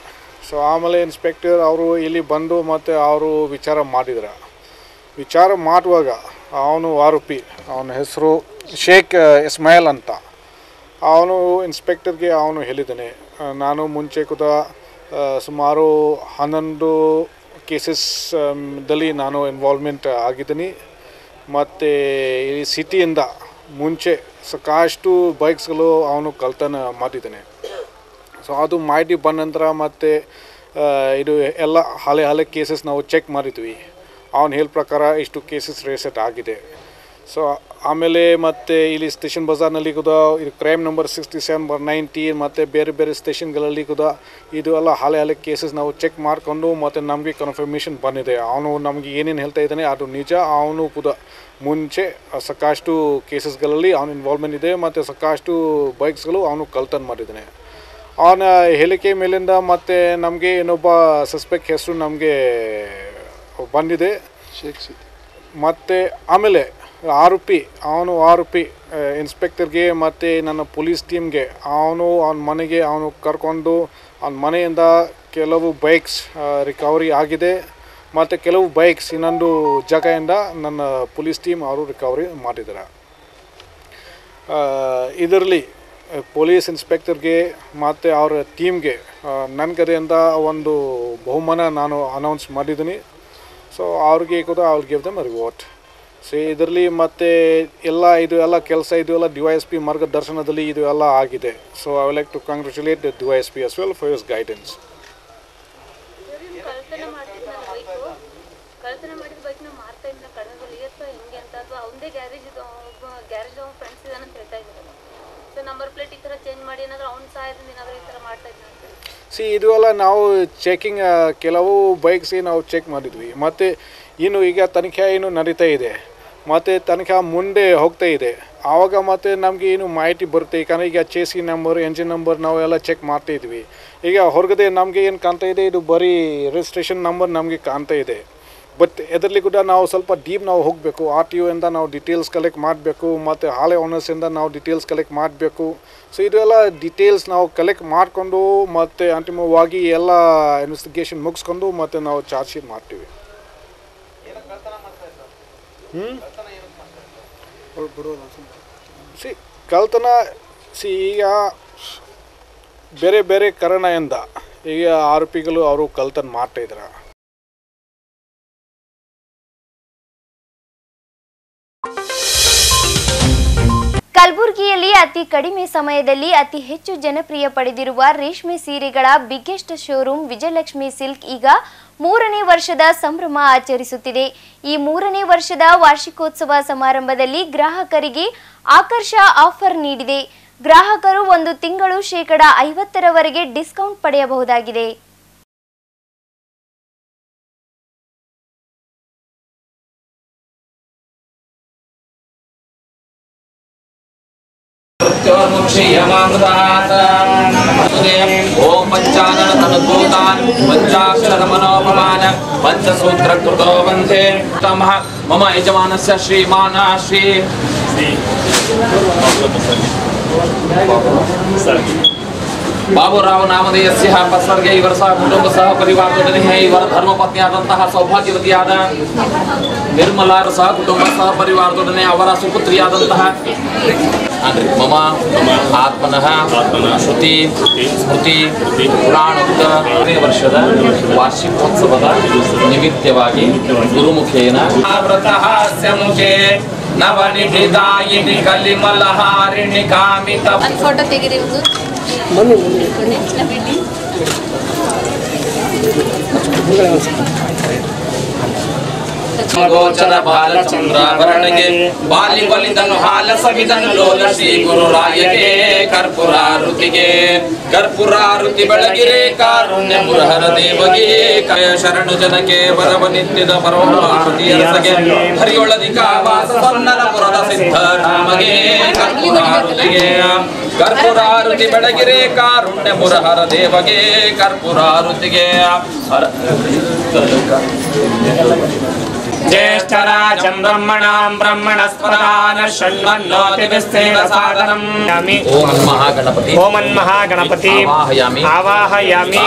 ಸೊ ಆಮೇಲೆ ಇನ್ಸ್ಪೆಕ್ಟರ್ ಅವರು ಇಲ್ಲಿ ಬಂದು ಮತ್ತು ಅವರು ವಿಚಾರ ಮಾಡಿದ್ರು ವಿಚಾರ ಮಾಡುವಾಗ ಅವನು ಆರೋಪಿ ಅವನ ಹೆಸರು ಶೇಖ್ ಇಸ್ಮಾಯಿಲ್ ಅಂತ ಅವನು ಇನ್ಸ್ಪೆಕ್ಟರ್ಗೆ ಅವನು ಹೇಳಿದ್ದಾನೆ ಆ, ನಾನು ಮುಂಚೆ ಕೂಡ ಆ, ಸುಮಾರು ಹನ್ನೊಂದು ಕೇಸಸ್ ದಲ್ಲಿ ನಾನು ಇನ್ವಾಲ್ವ್ಮೆಂಟ್ ಆಗಿದ್ದೀನಿ ಮತ್ತು ಈ ಸಿಟಿಯಿಂದ ಮುಂಚೆ ಸಾಕಷ್ಟು ಬೈಕ್ಸ್ಗಳು ಅವನು ಕಳ್ತನ ಮಾಡಿದ್ದಾನೆ ಸೊ ಅದು ಮಾಹಿತಿ ಬಂದ ನಂತರ ಮತ್ತು ಇದು ಎಲ್ಲ ಹಳೆ ಹಳೆ ಕೇಸಸ್ ನಾವು ಚೆಕ್ ಮಾಡಿದ್ವಿ ಅವನು ಹೇಳ ಪ್ರಕಾರ ಇಷ್ಟು ಕೇಸಸ್ ರೇಸೆಟ್ ಆಗಿದೆ ಸೊ ಆಮೇಲೆ ಮತ್ತು ಇಲ್ಲಿ ಸ್ಟೇಷನ್ ಬಜಾರ್ನಲ್ಲಿ ಕೂಡ ಇದು crime number sixty seven bar nineteen ಮತ್ತು ಬೇರೆ ಬೇರೆ ಸ್ಟೇಷನ್ಗಳಲ್ಲಿ ಕೂಡ ಇದು ಎಲ್ಲ ಹಳೆ ಹಳೆ ಕೇಸಸ್ ನಾವು ಚೆಕ್ ಮಾಡಿಕೊಂಡು ಮತ್ತು ನಮಗೆ ಕನ್ಫರ್ಮೇಷನ್ ಬಂದಿದೆ ಅವನು ನಮಗೆ ಏನೇನು ಹೇಳ್ತಾ ಇದ್ದಾನೆ ಅದು ನಿಜ ಅವನು ಕೂಡ ಮುಂಚೆ ಸಾಕಷ್ಟು ಕೇಸಸ್ಗಳಲ್ಲಿ ಅವನ ಇನ್ವಾಲ್ವ್ಮೆಂಟ್ ಇದೆ ಮತ್ತು ಸಾಕಷ್ಟು ಬೈಕ್ಸ್ಗಳು ಅವನು ಕಳ್ತನ ಮಾಡಿದ್ದಾನೆ ಅವನ ಹೇಳಿಕೆ ಮೇಲಿಂದ ಮತ್ತು ನಮಗೆ ಇನ್ನೊಬ್ಬ ಸಸ್ಪೆಕ್ಟ್ ಹೆಸರು ನಮಗೆ ಬಂದಿದೆ ಮತ್ತು ಆಮೇಲೆ ಆರೋಪಿ ಅವನು ಆರೋಪಿ ಆ, ಇನ್ಸ್ಪೆಕ್ಟರ್ಗೆ ಮತ್ತು ನನ್ನ ಪೊಲೀಸ್ ಟೀಮ್ಗೆ ಅವನು ಅವನ ಮನೆಗೆ ಅವನು ಕರ್ಕೊಂಡು ಅವನ ಮನೆಯಿಂದ ಕೆಲವು ಬೈಕ್ಸ್ ರಿಕವರಿ ಆಗಿದೆ ಮತ್ತು ಕೆಲವು ಬೈಕ್ಸ್ ಇನ್ನೊಂದು ಜಾಗದಿಂದ ನನ್ನ ಪೊಲೀಸ್ ಟೀಮ್ ಅವರು ರಿಕವರಿ ಮಾಡಿದ್ದಾರೆ ಇದರಲ್ಲಿ ಪೊಲೀಸ್ ಇನ್ಸ್ಪೆಕ್ಟರ್ಗೆ ಮತ್ತು ಅವರ ಟೀಮ್ಗೆ ನನ್ನ ಕಡೆಯಿಂದ ಒಂದು ಬಹುಮಾನ ನಾನು ಅನೌನ್ಸ್ ಮಾಡಿದ್ದೀನಿ ಸೊ ಅವ್ರಿಗೆ ಕೂಡ ಅವ್ರು ಗಿವ್ ದಮ್ ರಿವಾರ್ಡ್ ಸೊ ಇದರಲ್ಲಿ ಮತ್ತೆ ಎಲ್ಲ ಇದು ಎಲ್ಲ ಕೆಲಸ ಇದು ಎಲ್ಲ ಡಿ ವೈ ಎಸ್ ಪಿ ಮಾರ್ಗದರ್ಶನದಲ್ಲಿ ಇದು ಎಲ್ಲ ಆಗಿದೆ so I like to congratulate D Y S P as well for us guidance ಕಳ್ತನ ಮಾಡ್ತಿದ್ನಲ್ಲ ಬೈಕು ಕಳ್ತನ ಮಾಡಿದ ಬೈಕ್ನ ಮಾರ್ತಾ ಇದ್ನ ಕಡದಲ್ಲಿ ಅಥವಾ ಹೆಂಗೆ ಅಂತ ಅಥವಾ ಅವನದೇ ಗ್ಯಾರೇಜ್ ಇದು ಒಬ್ಬ ಗ್ಯಾರೇಜ್ ಅವ್ನ ಫ್ರೆಂಡ್ಸ್ ಇದಾನೆ ಅಂತ ಹೇಳ್ತಾ ಇದ್ದಾರೆ ಸೊ ನಂಬರ್ ಪ್ಲೇಟ್ ಈ ಥರ ಚೇಂಜ್ ಮಾಡಿ ಏನಾದರೂ ಅವ್ನ ಸಹಾಯದಿಂದ ಏನಾದರೂ ಈ ಥರ ಮಾಡ್ತಾ ಇದ್ನ ಅಂತ ಸಿ ಇದು ಎಲ್ಲ ನಾವು ಚೆಕಿಂಗ್ ಕೆಲವು ಬೈಕ್ಸ್ಗೆ ನಾವು ಚೆಕ್ ಮಾಡಿದ್ವಿ ಮತ್ತು ಇನ್ನು ಈಗ ತನಿಖೆ ಏನು ನಡೀತಾ ಇದೆ ಮತ್ತು ತನಿಖೆ ಮುಂದೆ ಹೋಗ್ತಾ ಇದೆ ಆವಾಗ ಮತ್ತೆ ನಮಗೆ ಏನು ಮಾಹಿತಿ ಬರುತ್ತೆ ಯಾಕಂದರೆ ಈಗ ಚೇಸಿ ನಂಬರ್ ಎಂಜಿನ್ ನಂಬರ್ ನಾವು ಎಲ್ಲ ಚೆಕ್ ಮಾಡ್ತಾ ಇದ್ವಿ ಈಗ ಹೊರಗಡೆ ನಮಗೆ ಏನು ಕಾಣ್ತಾ ಇದೆ ಇದು ಬರೀ ರಿಜಿಸ್ಟ್ರೇಷನ್ ನಂಬರ್ ನಮಗೆ ಕಾಣ್ತಾ ಇದೆ ಬಟ್ ಇದರಲ್ಲಿ ಕೂಡ ನಾವು ಸ್ವಲ್ಪ ಡೀಪ್ ನಾವು ಹೋಗಬೇಕು ಆರ್ ಟಿ ಇಂದ ನಾವು ಡೀಟೇಲ್ಸ್ ಕಲೆಕ್ಟ್ ಮಾಡಬೇಕು ಮತ್ತು ಹಾಳೆ ಓನರ್ಸಿಂದ ನಾವು ಡೀಟೇಲ್ಸ್ ಕಲೆಕ್ಟ್ ಮಾಡಬೇಕು ಸೊ ಇದೆಲ್ಲ ಡೀಟೇಲ್ಸ್ ನಾವು ಕಲೆಕ್ಟ್ ಮಾಡಿಕೊಂಡು ಮತ್ತು ಅಂತಿಮವಾಗಿ ಎಲ್ಲ ಇನ್ವೆಸ್ಟಿಗೇಷನ್ ಮುಗಿಸ್ಕೊಂಡು ಮತ್ತು ನಾವು ಚಾರ್ಜ್ ಶೀಟ್ ಮಾಡ್ತೀವಿ ಸಿ ಕಳ್ತನ ಸಿ ಈಗ ಬೇರೆ ಬೇರೆ ಕಾರಣದಿಂದ ಈಗ ಆರೋಪಿಗಳು ಅವರು ಕಳ್ತನ ಮಾಡ್ತಾ ಇದ್ದಾರೆ ಕಲಬುರಗಿಯಲ್ಲಿ ಅತಿ ಕಡಿಮೆ ಸಮಯದಲ್ಲಿ ಅತಿ ಹೆಚ್ಚು ಜನಪ್ರಿಯ ಪಡೆದಿರುವ ರೇಷ್ಮೆ ಸೀರೆಗಳ ಬಿಗ್ಗೆಸ್ಟ್ ಶೋರೂಮ್ ವಿಜಯಲಕ್ಷ್ಮಿ ಸಿಲ್ಕ್ ಈಗ ಮೂರನೇ ವರ್ಷದ ಸಂಭ್ರಮ ಆಚರಿಸುತ್ತಿದೆ ಈ ಮೂರನೇ ವರ್ಷದ ವಾರ್ಷಿಕೋತ್ಸವ ಸಮಾರಂಭದಲ್ಲಿ ಗ್ರಾಹಕರಿಗೆ ಆಕರ್ಷ ಆಫರ್ ನೀಡಿದೆ ಗ್ರಾಹಕರು ಒಂದು ತಿಂಗಳು ಶೇಕಡ ಐವತ್ತರವರೆಗೆ ಡಿಸ್ಕೌಂಟ್ ಪಡೆಯಬಹುದಾಗಿದೆ ಓಂ ಪಂಚಾನನ ತನುಭೂತಾನ್ ಪಂಚಾಕ್ಷರ ಮನೋಪಮಾನ ಪಂಚಸೂತ್ರ ಕೃತೋ ವಂದೇ ತಮಃ ಮಮ ಯಜಮಾನಸ್ಯ ಶ್ರೀಮಾನ ಶ್ರೀ ಬಾಬುರಾವ್ ನಾಮಧೇಯಸ್ಯ ಪತ್ಸರ್ಗೆ ಇವರ ಸಹ ಕುಟುಂಬ ಸಹ ಪರಿವಾರದೊಡನೆ ಇವರ ಧರ್ಮಪತ್ನಿಯಾದಂತಹ ಸೌಭಾಗ್ಯವತಿಯಾದ ನಿರ್ಮಲಾರ ಸಹ ಕುಟುಂಬ ಸಹ ಪರಿವಾರದೊಡನೆ ಅವರ ಸುಪುತ್ರಿಯಾದಂತಹ ಅಂದ್ರೆ ಮಮ ಆತ್ಮನಃ ಶ್ರುತಿ ಸ್ಮೃತಿ ಪುರಾಣೋಕ್ತ ಮೂರನೇ ವರ್ಷದ ವಾರ್ಷಿಕೋತ್ಸವದ ನಿಮಿತ್ತವಾಗಿ ಗುರುಮುಖೇನ ವ್ರತಃ ಮುಖೇ ನವನಿಧಿದಾಯಿನಿ ಕಲಿಮಲಹಾರಿಣಿ ಕಾಮಿತ ಒಂದು ಫೋಟೋ ತೆಗಿರಿ ಒಂದು ಗೋಚರ ಬಾಲಚಂದ್ರಾಭರಣಗೆ ಬಾಲಿ ಬಲಿದನು ಹಾಲ ಸವಿದನು ಲೋಲ ಶ್ರೀ ಗುರುರಾಯಗೆ ಕರ್ಪುರಾರುತಿಗೆ ಕರ್ಪುರಾರುತಿ ಬೆಳಗಿರೆ ಕಾರುಣ್ಯ ಮುರಹರ ದೇವಗೆ ಕಯ ಶರಣು ಜನಕ್ಕೆ ವರವ ನಿತ್ಯದ ಪರಮಾರುತಿಯರಸಗೆ ಹರಿಯೊಳದಿಕ ವಾಸ ಸನ್ನರ ಪುರದ ಸಿದ್ಧರಾಮಗೆ ಕರ್ಪುರಾರುತಿಗೆ ಕರ್ಪುರಾರುತಿ ಬೆಳಗಿರೆ ಕಾರುಣ್ಯ ಮುರಹರ ದೇವಗೆ ಕರ್ಪುರಾರುತಿಗೆ ಹರ ज्येष्ठराजं ब्रह्मणां ब्रह्मणस्पदान शृण्वन्नोतिभिस्तेन सादरं यामि ಓಂ ಮಹಾಗಣಪತಿ ओमन् महागणपति आवाहयामि आवाहयामि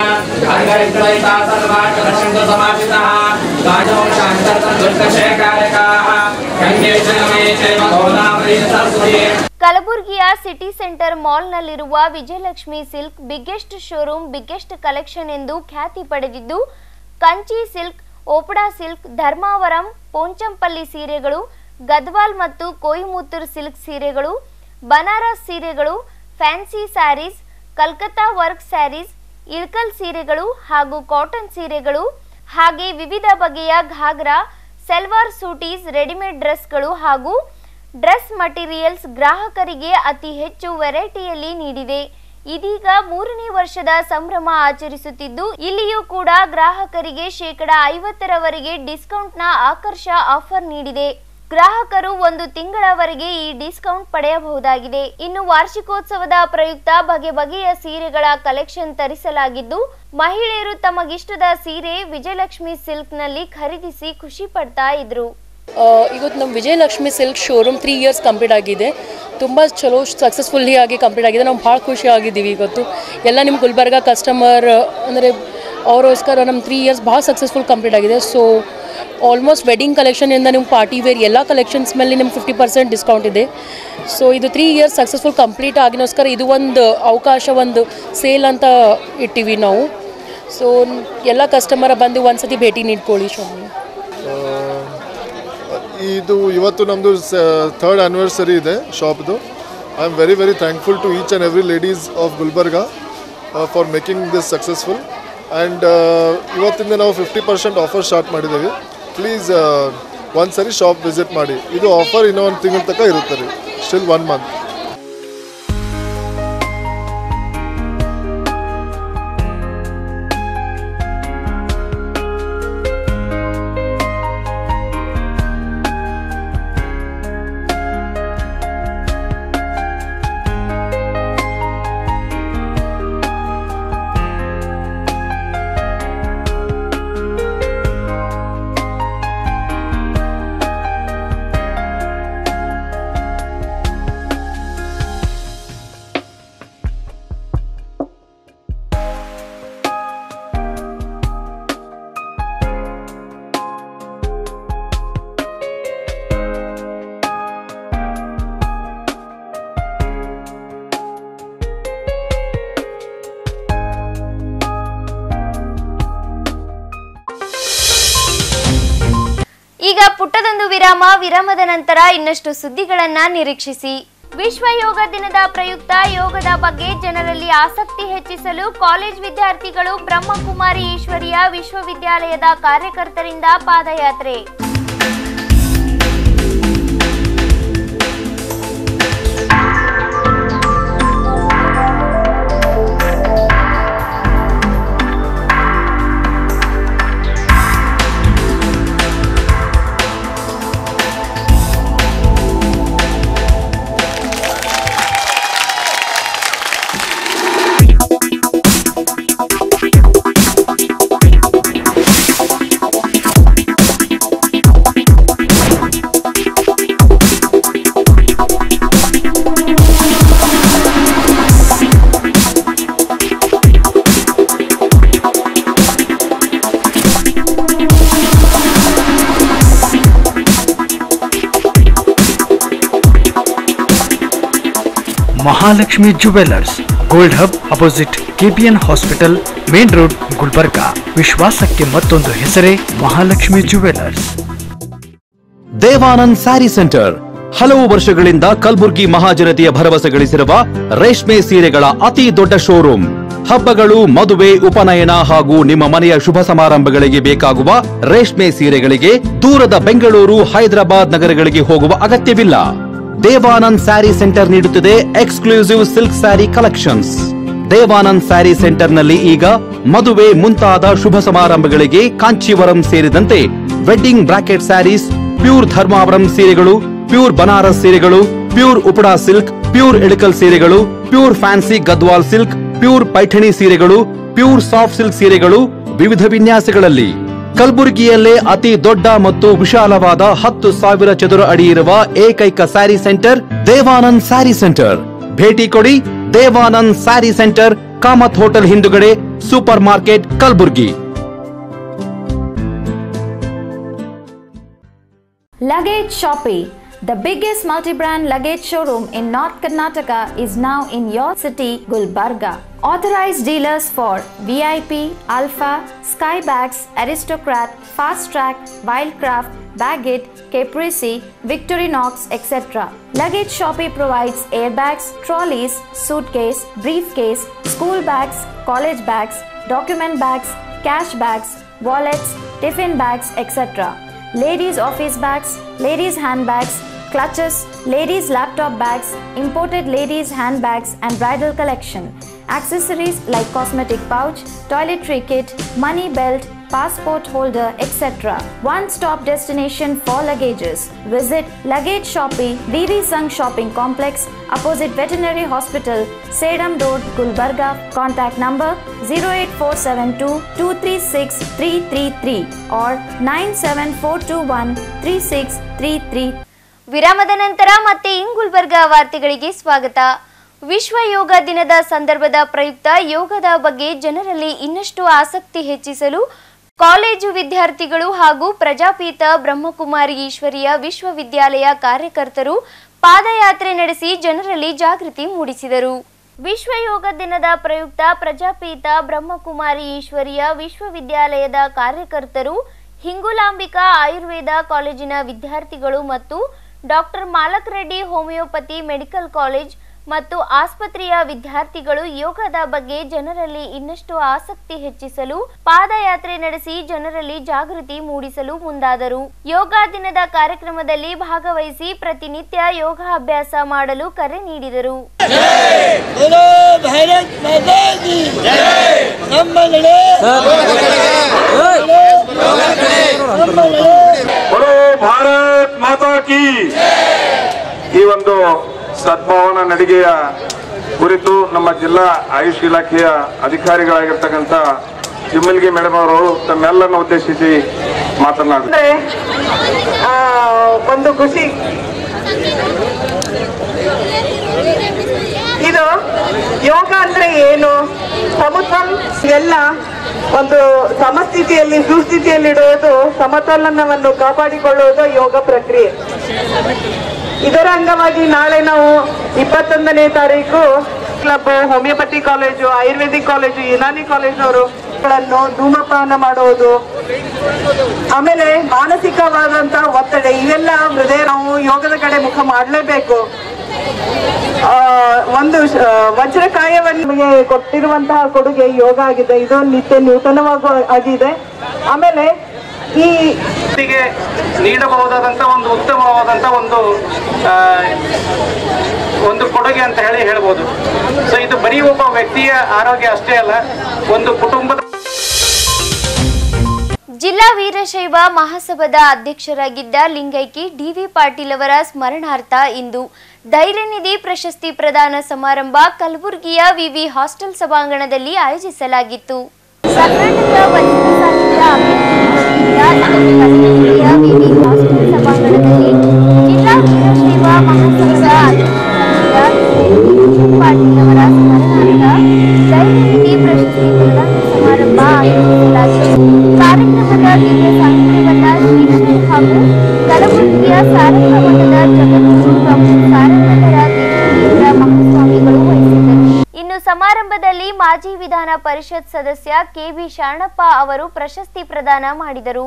ಕಲಬುರಗಿಯ ಸಿಟಿ ಸೆಂಟರ್ ಮಾಲ್ನಲ್ಲಿರುವ Vijayalakshmi silk biggest showroom biggest collection ಎಂದು ಖ್ಯಾತಿ ಪಡೆದಿದ್ದು ಕಂಚಿ ಸಿಲ್ಕ್ ಓಪಡಾ ಸಿಲ್ಕ್ ಧರ್ಮಾವರಂ ಪೋಂಚಂಪಲ್ಲಿ ಸೀರೆಗಳು ಗದ್ವಾಲ್ ಮತ್ತು ಕೊಯಿಮುತ್ತೂರ್ ಸಿಲ್ಕ್ ಸೀರೆಗಳು ಬನಾರಸ್ ಸೀರೆಗಳು ಫ್ಯಾನ್ಸಿ ಸ್ಯಾರೀಸ್ ಕಲ್ಕತ್ತಾ ವರ್ಕ್ ಸ್ಯಾರೀಸ್ ಇಳ್ಕಲ್ ಸೀರೆಗಳು ಹಾಗೂ ಕಾಟನ್ ಸೀರೆಗಳು ಹಾಗೆ ವಿವಿಧ ಬಗೆಯ ಘಾಗ್ರಾ ಸೆಲ್ವಾರ್ ಸೂಟೀಸ್ ರೆಡಿಮೇಡ್ ಡ್ರೆಸ್ಗಳು ಹಾಗೂ ಡ್ರೆಸ್ ಮಟೀರಿಯಲ್ಸ್ ಗ್ರಾಹಕರಿಗೆ ಅತಿ ಹೆಚ್ಚು ವೆರೈಟಿಯಲ್ಲಿ ನೀಡಿದೆ ಇದೀಗ ಮೂರನೇ ವರ್ಷದ ಸಂಭ್ರಮ ಆಚರಿಸುತ್ತಿದ್ದು ಇಲ್ಲಿಯೂ ಕೂಡ ಗ್ರಾಹಕರಿಗೆ ಶೇಕಡ ಐವತ್ತರವರೆಗೆ ಡಿಸ್ಕೌಂಟ್ನ ಆಕರ್ಷ ಆಫರ್ ನೀಡಿದೆ ಗ್ರಾಹಕರು ಒಂದು ತಿಂಗಳವರೆಗೆ ಈ ಡಿಸ್ಕೌಂಟ್ ಪಡೆಯಬಹುದಾಗಿದೆ ಇನ್ನು ವಾರ್ಷಿಕೋತ್ಸವದ ಪ್ರಯುಕ್ತ ಬಗೆ ಬಗೆಯ ಸೀರೆಗಳ ಕಲೆಕ್ಷನ್ ತರಿಸಲಾಗಿದ್ದು ಮಹಿಳೆಯರು ತಮಗಿಷ್ಟದ ಸೀರೆ ವಿಜಯಲಕ್ಷ್ಮಿ ಸಿಲ್ಕ್ನಲ್ಲಿ ಖರೀದಿಸಿ ಖುಷಿ ಪಡ್ತಾ ಇದ್ರು ಆ, ಇವತ್ತು ನಮ್ಮ Vijayalakshmi silk showroom three years complete ಆಗಿದೆ ತುಂಬ ಚಲೋ ಸಕ್ಸಸ್ಫುಲ್ಲಿ ಆಗಿ ಕಂಪ್ಲೀಟ್ ಆಗಿದೆ ನಾವು ಭಾಳ ಖುಷಿ ಆಗಿದ್ದೀವಿ ಇವತ್ತು ಎಲ್ಲ ನಿಮ್ಮ ಗುಲ್ಬರ್ಗ ಕಸ್ಟಮರ್ ಅಂದರೆ ಅವರೋಸ್ಕರ ನಮ್ಮ ತ್ರೀ ಇಯರ್ಸ್ ಭಾಳ ಸಕ್ಸಸ್ಫುಲ್ ಕಂಪ್ಲೀಟ್ ಆಗಿದೆ ಸೊ ಆಲ್ಮೋಸ್ಟ್ ವೆಡ್ಡಿಂಗ್ ಕಲೆಕ್ಷನಿಂದ ನಿಮ್ಮ ಪಾರ್ಟಿ ವೇರ್ ಎಲ್ಲ ಕಲೆಕ್ಷನ್ಸ್ ಮೇಲೆ ನಿಮ್ಗೆ ಫಿಫ್ಟಿ ಪರ್ಸೆಂಟ್ ಡಿಸ್ಕೌಂಟ್ ಇದೆ ಸೊ ಇದು ತ್ರೀ ಇಯರ್ಸ್ ಸಕ್ಸಸ್ಫುಲ್ ಕಂಪ್ಲೀಟ್ ಆಗಿನೋಸ್ಕರ ಇದು ಒಂದು ಅವಕಾಶ ಒಂದು ಸೇಲ್ ಅಂತ ಇಟ್ಟಿವಿ ನಾವು ಸೊ ಎಲ್ಲ ಕಸ್ಟಮರ ಬಂದು ಒಂದ್ಸತಿ ಭೇಟಿ ನೀಡ್ಕೊಳ್ಳಿ ಶೋರೂಮ್ ಇದು ಇವತ್ತು ನಮ್ಮದು ಥರ್ಡ್ ಆ್ಯನಿವರ್ಸರಿ ಇದೆ ಶಾಪ್ದು I am very very thankful to each and every ladies of Gulbarga for making this successful and ಇವತ್ತಿಂದ ನಾವು ಫಿಫ್ಟಿ ಪರ್ಸೆಂಟ್ ಆಫರ್ ಸ್ಟಾರ್ಟ್ ಮಾಡಿದ್ದೀವಿ ಪ್ಲೀಸ್ ಒಂದು ಸರಿ ಶಾಪ್ ವಿಸಿಟ್ ಮಾಡಿ ಇದು ಆಫರ್ ಇನ್ನೂ ಒಂದು ತಿಂಗಳ ತನಕ ಇರುತ್ತೆ ರೀ ಸ್ಟಿಲ್ ಒನ್ ಮಂತ್ ಈಗ ಪುಟ್ಟದೊಂದು ವಿರಾಮ ವಿರಾಮದ ನಂತರ ಇನ್ನಷ್ಟು ಸುದ್ದಿಗಳನ್ನ ನಿರೀಕ್ಷಿಸಿ ವಿಶ್ವ ಯೋಗ ದಿನದ ಪ್ರಯುಕ್ತ ಯೋಗದ ಬಗ್ಗೆ ಜನರಲ್ಲಿ ಆಸಕ್ತಿ ಹೆಚ್ಚಿಸಲು ಕಾಲೇಜ್ ವಿದ್ಯಾರ್ಥಿಗಳು ಬ್ರಹ್ಮಕುಮಾರಿ ಈಶ್ವರಿಯ ವಿಶ್ವವಿದ್ಯಾಲಯದ ಕಾರ್ಯಕರ್ತರಿಂದ ಪಾದಯಾತ್ರೆ Mahalakshmi jewellers gold hub opposite KPN hospital main road Gulbarga ವಿಶ್ವಾಸಕ್ಕೆ ಮತ್ತೊಂದು ಹೆಸರೇ ಮಹಾಲಕ್ಷ್ಮಿ ಜುವೆಲ್ಲರ್ಸ್ ದೇವಾನಂದ್ ಸ್ಯಾರಿ ಸೆಂಟರ್ ಹಲವು ವರ್ಷಗಳಿಂದ ಕಲ್ಬುರ್ಗಿ ಮಹಾಜನತೆಯ ಭರವಸೆ ಗಳಿಸಿರುವ ರೇಷ್ಮೆ ಸೀರೆಗಳ ಅತಿ ದೊಡ್ಡ ಶೋರೂಮ್ ಹಬ್ಬಗಳು ಮದುವೆ ಉಪನಯನ ಹಾಗೂ ನಿಮ್ಮ ಮನೆಯ ಶುಭ ಸಮಾರಂಭಗಳಿಗೆ ಬೇಕಾಗುವ ರೇಷ್ಮೆ ಸೀರೆಗಳಿಗೆ ದೂರದ ಬೆಂಗಳೂರು ಹೈದರಾಬಾದ್ ನಗರಗಳಿಗೆ ಹೋಗುವ ಅಗತ್ಯವಿಲ್ಲ ದೇವಾನಂದ್ ಸ್ಯಾರಿ ಸೆಂಟರ್ ನೀಡುತ್ತಿದೆ exclusive silk sari collections Devanand sari ಸೆಂಟರ್ನಲ್ಲಿ ಈಗ ಮದುವೆ ಮುಂತಾದ ಶುಭ ಸಮಾರಂಭಗಳಿಗೆ ಕಾಂಚೀವರಂ ಸೇರಿದಂತೆ wedding brocade saris pure Dharmavaram ಸೀರೆಗಳು ಪ್ಯೂರ್ ಬನಾರಸ್ ಸೀರೆಗಳು pure Uppada silk pure Ilkal ಸೀರೆಗಳು pure fancy Gadwal silk pure Paithani ಸೀರೆಗಳು ಪ್ಯೂರ್ ಸಾಫ್ಟ್ ಸಿಲ್ಕ್ ಸೀರೆಗಳು ವಿವಿಧ ವಿನ್ಯಾಸಗಳಲ್ಲಿ ಕಲಬುರಗಿಯಲ್ಲೇ ಅತಿ ದೊಡ್ಡ ಮತ್ತು ವಿಶಾಲವಾದ ಹತ್ತು ಸಾವಿರ ಚದುರ ಅಡಿ ಇರುವ ಏಕೈಕ ಸ್ಯಾರಿ ಸೆಂಟರ್ ದೇವಾನಂದ್ ಸ್ಯಾರಿ ಸೆಂಟರ್ ಭೇಟಿ ಕೊಡಿ ದೇವಾನಂದ್ ಸ್ಯಾರಿ ಸೆಂಟರ್ ಕಾಮತ್ ಹೋಟೆಲ್ ಹಿಂದುಗಡೆ supermarket Kalaburgi Luggage Shoppe. The biggest multi-brand luggage showroom in North Karnataka is now in your city, Gulbarga. Authorized dealers for VIP, Alpha, Skybags, Aristocrat, Fast Track, Wildcraft, Baggett, Caprese, Victorinox, etc. Luggage Shoppe provides airbags, trolleys, suitcase, briefcase, school bags, college bags, document bags, cash bags, wallets, tiffin bags, etc ladies' office bags, ladies' handbags, clutches, ladies' laptop bags, imported ladies' handbags, and bridal collection. Accessories like cosmetic pouch, toiletry kit, money belt, passport holder, etc. One stop destination for luggages. Visit Luggage Shoppe, VV Sung Shopping Complex, opposite Veterinary Hospital, Sedam Road, Gulbarga. Contact number 08472 236 333 or 97421 3633. ವಿರಾಮದ ನಂತರ ಮತ್ತೆ ಇನ್ ಗುಲ್ಬರ್ಗ ವಾರ್ತೆಗಳಿಗೆ ಸ್ವಾಗತ ವಿಶ್ವ ಯೋಗ ದಿನದ ಸಂದರ್ಭದ ಪ್ರಯುಕ್ತ ಯೋಗದ ಬಗ್ಗೆ ಜನರಲ್ಲಿ ಇನ್ನಷ್ಟು ಆಸಕ್ತಿ ಹೆಚ್ಚಿಸಲು ಕಾಲೇಜು ವಿದ್ಯಾರ್ಥಿಗಳು ಹಾಗೂ ಪ್ರಜಾಪೀತ ಬ್ರಹ್ಮಕುಮಾರಿ ಈಶ್ವರಿಯ ವಿಶ್ವವಿದ್ಯಾಲಯ ಕಾರ್ಯಕರ್ತರು ಪಾದಯಾತ್ರೆ ನಡೆಸಿ ಜನರಲ್ಲಿ ಜಾಗೃತಿ ಮೂಡಿಸಿದರು ವಿಶ್ವ ಯೋಗ ದಿನದ ಪ್ರಯುಕ್ತ ಪ್ರಜಾಪೀತ ಬ್ರಹ್ಮಕುಮಾರಿ ಈಶ್ವರಿಯ ವಿಶ್ವವಿದ್ಯಾಲಯದ ಕಾರ್ಯಕರ್ತರು ಹಿಂಗುಲಾಂಬಿಕಾ ಆಯುರ್ವೇದ ಕಾಲೇಜಿನ ವಿದ್ಯಾರ್ಥಿಗಳು ಮತ್ತು ಡಾಕ್ಟರ್ ಮಾಲಕ್ ರೆಡ್ಡಿ ಹೋಮಿಯೋಪತಿ ಮೆಡಿಕಲ್ ಕಾಲೇಜ್ ಮತ್ತು ಆಸ್ಪತ್ರೆಯ ವಿದ್ಯಾರ್ಥಿಗಳು ಯೋಗದ ಬಗ್ಗೆ ಜನರಲ್ಲಿ ಇನ್ನಷ್ಟು ಆಸಕ್ತಿ ಹೆಚ್ಚಿಸಲು ಪಾದಯಾತ್ರೆ ನಡೆಸಿ ಜನರಲ್ಲಿ ಜಾಗೃತಿ ಮೂಡಿಸಲು ಮುಂದಾದರು ಯೋಗ ದಿನದ ಕಾರ್ಯಕ್ರಮದಲ್ಲಿ ಭಾಗವಹಿಸಿ ಪ್ರತಿನಿತ್ಯ ಯೋಗ ಅಭ್ಯಾಸ ಮಾಡಲು ಕರೆ ನೀಡಿದರು ಬರೋ ಭಾರತ್ ಮಾತಾ ಕಿ ಈ ಒಂದು ಸದ್ಭಾವನಾ ನಡಿಗೆಯ ಕುರಿತು ನಮ್ಮ ಜಿಲ್ಲಾ ಆಯುಷ್ ಇಲಾಖೆಯ ಅಧಿಕಾರಿಗಳಾಗಿರ್ತಕ್ಕಂಥ ತಿಮ್ಮಲ್ಗಿ ಮೇಡಮ್ ಅವರು ತಮ್ಮೆಲ್ಲರನ್ನು ಉದ್ದೇಶಿಸಿ ಮಾತನಾಡಿದ್ದಾರೆ ಆ, ಒಂದು ಖುಷಿ ಇದು ಯೋಗ ಅಂದ್ರೆ ಏನು ಸಮತ್ವಂ ಎಲ್ಲ ಒಂದು ಸಮಸ್ಥಿತಿಯಲ್ಲಿ ಸುಸ್ಥಿತಿಯಲ್ಲಿಡುವುದು ಸಮತೋಲನವನ್ನು ಕಾಪಾಡಿಕೊಳ್ಳುವುದು ಯೋಗ ಪ್ರಕ್ರಿಯೆ ಇದರ ಅಂಗವಾಗಿ ನಾಳೆ ನಾವು ಇಪ್ಪತ್ತೊಂದನೇ ತಾರೀಕು club homeopathy college Ayurvedic college Unani ಕಾಲೇಜಿನವರು ಗಳನ್ನು ಧೂಮಪಾನ ಮಾಡುವುದು ಆಮೇಲೆ ಮಾನಸಿಕವಾದಂತ ಒತ್ತಡ ಇವೆಲ್ಲ ಹೃದಯ ನಾವು ಯೋಗದ ಕಡೆ ಮುಖ ಮಾಡಲೇಬೇಕು ಆ, ಒಂದು ಶ- ವಜ್ರಕಾಯವನ್ನು ನಮಗೆ ಕೊಟ್ಟಿರುವಂತಹ ಕೊಡುಗೆ ಯೋಗ ಆಗಿದೆ ಇದು ನಿತ್ಯ ನೂತನವಾಗೂ ಆಗಿದೆ ಆಮೇಲೆ ಈ ವ್ಯಕ್ತಿಗೆ ನೀಡಬಹುದಾದಂತ ಒಂದು ಉತ್ತಮವಾದಂತ ಒಂದು ಆ, ಒಂದು ಕೊಡುಗೆ ಅಂತ ಹೇಳಿ ಹೇಳ್ಬೋದು ಸೊ ಇದು ಬರೀ ಒಬ್ಬ ವ್ಯಕ್ತಿಯ ಆರೋಗ್ಯ ಅಷ್ಟೇ ಅಲ್ಲ ಒಂದು ಕುಟುಂಬದ ಜಿಲ್ಲಾ ವೀರಶೈವ ಮಹಾಸಭಾದ ಅಧ್ಯಕ್ಷರಾಗಿದ್ದ ಲಿಂಗೈಕಿ ಡಿವಿ ಪಾಟೀಲ್ ಅವರ ಸ್ಮರಣಾರ್ಥ ಇಂದು ಧೈರ್ಯನಿಧಿ ಪ್ರಶಸ್ತಿ ಪ್ರದಾನ ಸಮಾರಂಭ ಕಲಬುರಗಿಯ ವಿವಿ ಹಾಸ್ಟೆಲ್ ಸಭಾಂಗಣದಲ್ಲಿ ಆಯೋಜಿಸಲಾಗಿತ್ತು ಕರ್ನಾಟಕ ವಚನ ಸಾಹಿತ್ಯ ಅಭಿವೃದ್ಧಿ ವತಿಯಿಂದ ಕಲಬುರಗಿಯ ವಿವಿ ಹಾಸ್ಟೆಲ್ ಸಭಾಂಗಣದಲ್ಲಿ ಜಿಲ್ಲಾ ವೀರಶೈವ ಮಹಾಸಭಾದ ಅಧ್ಯಕ್ಷರಾಗಿದ್ದ ಲಿಂಗೈಕಿ ಪಾಟೀಲ್ ಅವರ ಸ್ಮರಣಾರ್ಥ ಧೈರ್ಯನಿಧಿ ಪ್ರಶಸ್ತಿ ಪ್ರದಾನ ಸಮಾರಂಭ ಆಯೋಜಿಸಲಾಗಿತ್ತು ಕಾರ್ಯಕ್ರಮದ ದಿವ್ಯ ಸಾಹಿತ್ಯವನ್ನ ಶ್ರೀಶ್ರೀ ಹಾಗೂ ಕಲಬುರಗಿಯ ಸಾರಂಗ ಮಠದ ಜಗದ್ಗುರು ಡಾಕ್ಟರ್ ಸಾರಂಗಧರ ದೇಶೇಂದ್ರ ಮಹಾಸ್ವಾಮಿಗಳು ವಹಿಸಿದ್ದರು ಇನ್ನು ಸಮಾರಂಭದಲ್ಲಿ ಮಾಜಿ ವಿಧಾನ ಪರಿಷತ್ ಸದಸ್ಯ ಕೆಬಿ ಶಾಣಪ್ಪ ಅವರು ಪ್ರಶಸ್ತಿ ಪ್ರದಾನ ಮಾಡಿದರು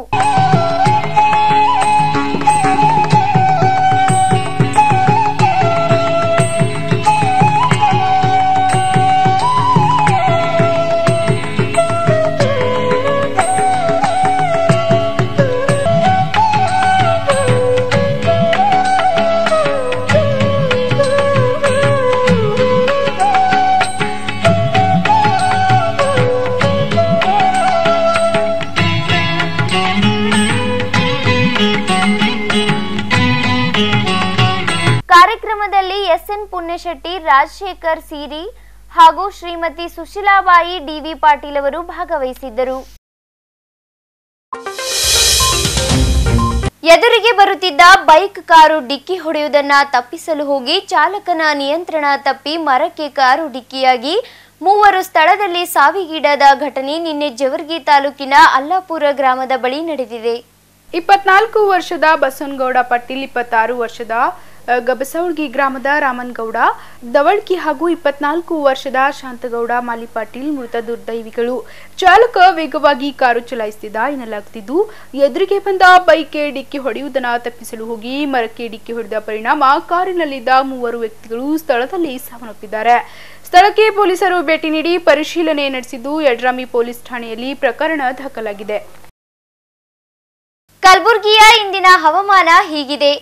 ಕಾರ್ಯಕ್ರಮದಲ್ಲಿ ಎಸ್ಎನ್ ಪುಣ್ಯಶೆಟ್ಟಿ ರಾಜಶೇಖರ್ ಸಿರಿ ಹಾಗೂ ಶ್ರೀಮತಿ ಸುಶೀಲಾಬಾಯಿ ಡಿವಿ ಪಾಟೀಲ್ ಅವರು ಭಾಗವಹಿಸಿದ್ದರು ಎದುರಿಗೆ ಬರುತ್ತಿದ್ದ ಬೈಕ್ ಕಾರು ಡಿಕ್ಕಿ ಹೊಡೆಯುವುದನ್ನ ತಪ್ಪಿಸಲು ಹೋಗಿ ಚಾಲಕನ ನಿಯಂತ್ರಣ ತಪ್ಪಿ ಮರಕ್ಕೆ ಕಾರು ಡಿಕ್ಕಿಯಾಗಿ ಮೂವರು ಸ್ಥಳದಲ್ಲಿ ಸಾವಿಗೀಡಾದ ಘಟನೆ ನಿನ್ನೆ ಜವರ್ಗಿ ತಾಲೂಕಿನ ಅಲ್ಲಾಪುರ ಗ್ರಾಮದ ಬಳಿ ನಡೆದಿದೆ ಇಪ್ಪತ್ನಾಲ್ಕು ವರ್ಷದ ಬಸವನಗೌಡ ಪಟೀಲ್ ಇಪ್ಪತ್ತಾರು ವರ್ಷದ ಅ, ಗಬಸವಳ್ಗಿ ಗ್ರಾಮದ ರಾಮನ್ಗೌಡ ದವಳ್ಕಿ ಹಾಗೂ ಇಪ್ಪತ್ನಾಲ್ಕು ವರ್ಷದ ಶಾಂತಗೌಡ ಮಾಲಿ ಪಾಟೀಲ್ ಮೃತ ದುರ್ದೈವಿಗಳು ಚಾಲಕ ವೇಗವಾಗಿ ಕಾರು ಚಲಾಯಿಸುತ್ತಿದ್ದ ಎನ್ನಲಾಗುತ್ತಿದ್ದು ಎದುರಿಗೆ ಬಂದ ಬೈಕ್ಗೆ ಡಿಕ್ಕಿ ಹೊಡೆಯುವುದನ್ನು ತಪ್ಪಿಸಲು ಹೋಗಿ ಮರಕ್ಕೆ ಡಿಕ್ಕಿ ಹೊಡೆದ ಪರಿಣಾಮ ಕಾರಿನಲ್ಲಿದ್ದ ಮೂವರು ವ್ಯಕ್ತಿಗಳು ಸ್ಥಳದಲ್ಲಿ ಸಾವನ್ನಪ್ಪಿದ್ದಾರೆ ಸ್ಥಳಕ್ಕೆ ಪೊಲೀಸರು ಭೇಟಿ ನೀಡಿ ಪರಿಶೀಲನೆ ನಡೆಸಿದ್ದು ಯಡ್ರಾಮಿ ಪೊಲೀಸ್ ಠಾಣೆಯಲ್ಲಿ ಪ್ರಕರಣ ದಾಖಲಾಗಿದೆ ಕಲಬುರಗಿಯ ಇಂದಿನ ಹವಾಮಾನ ಹೀಗಿದೆ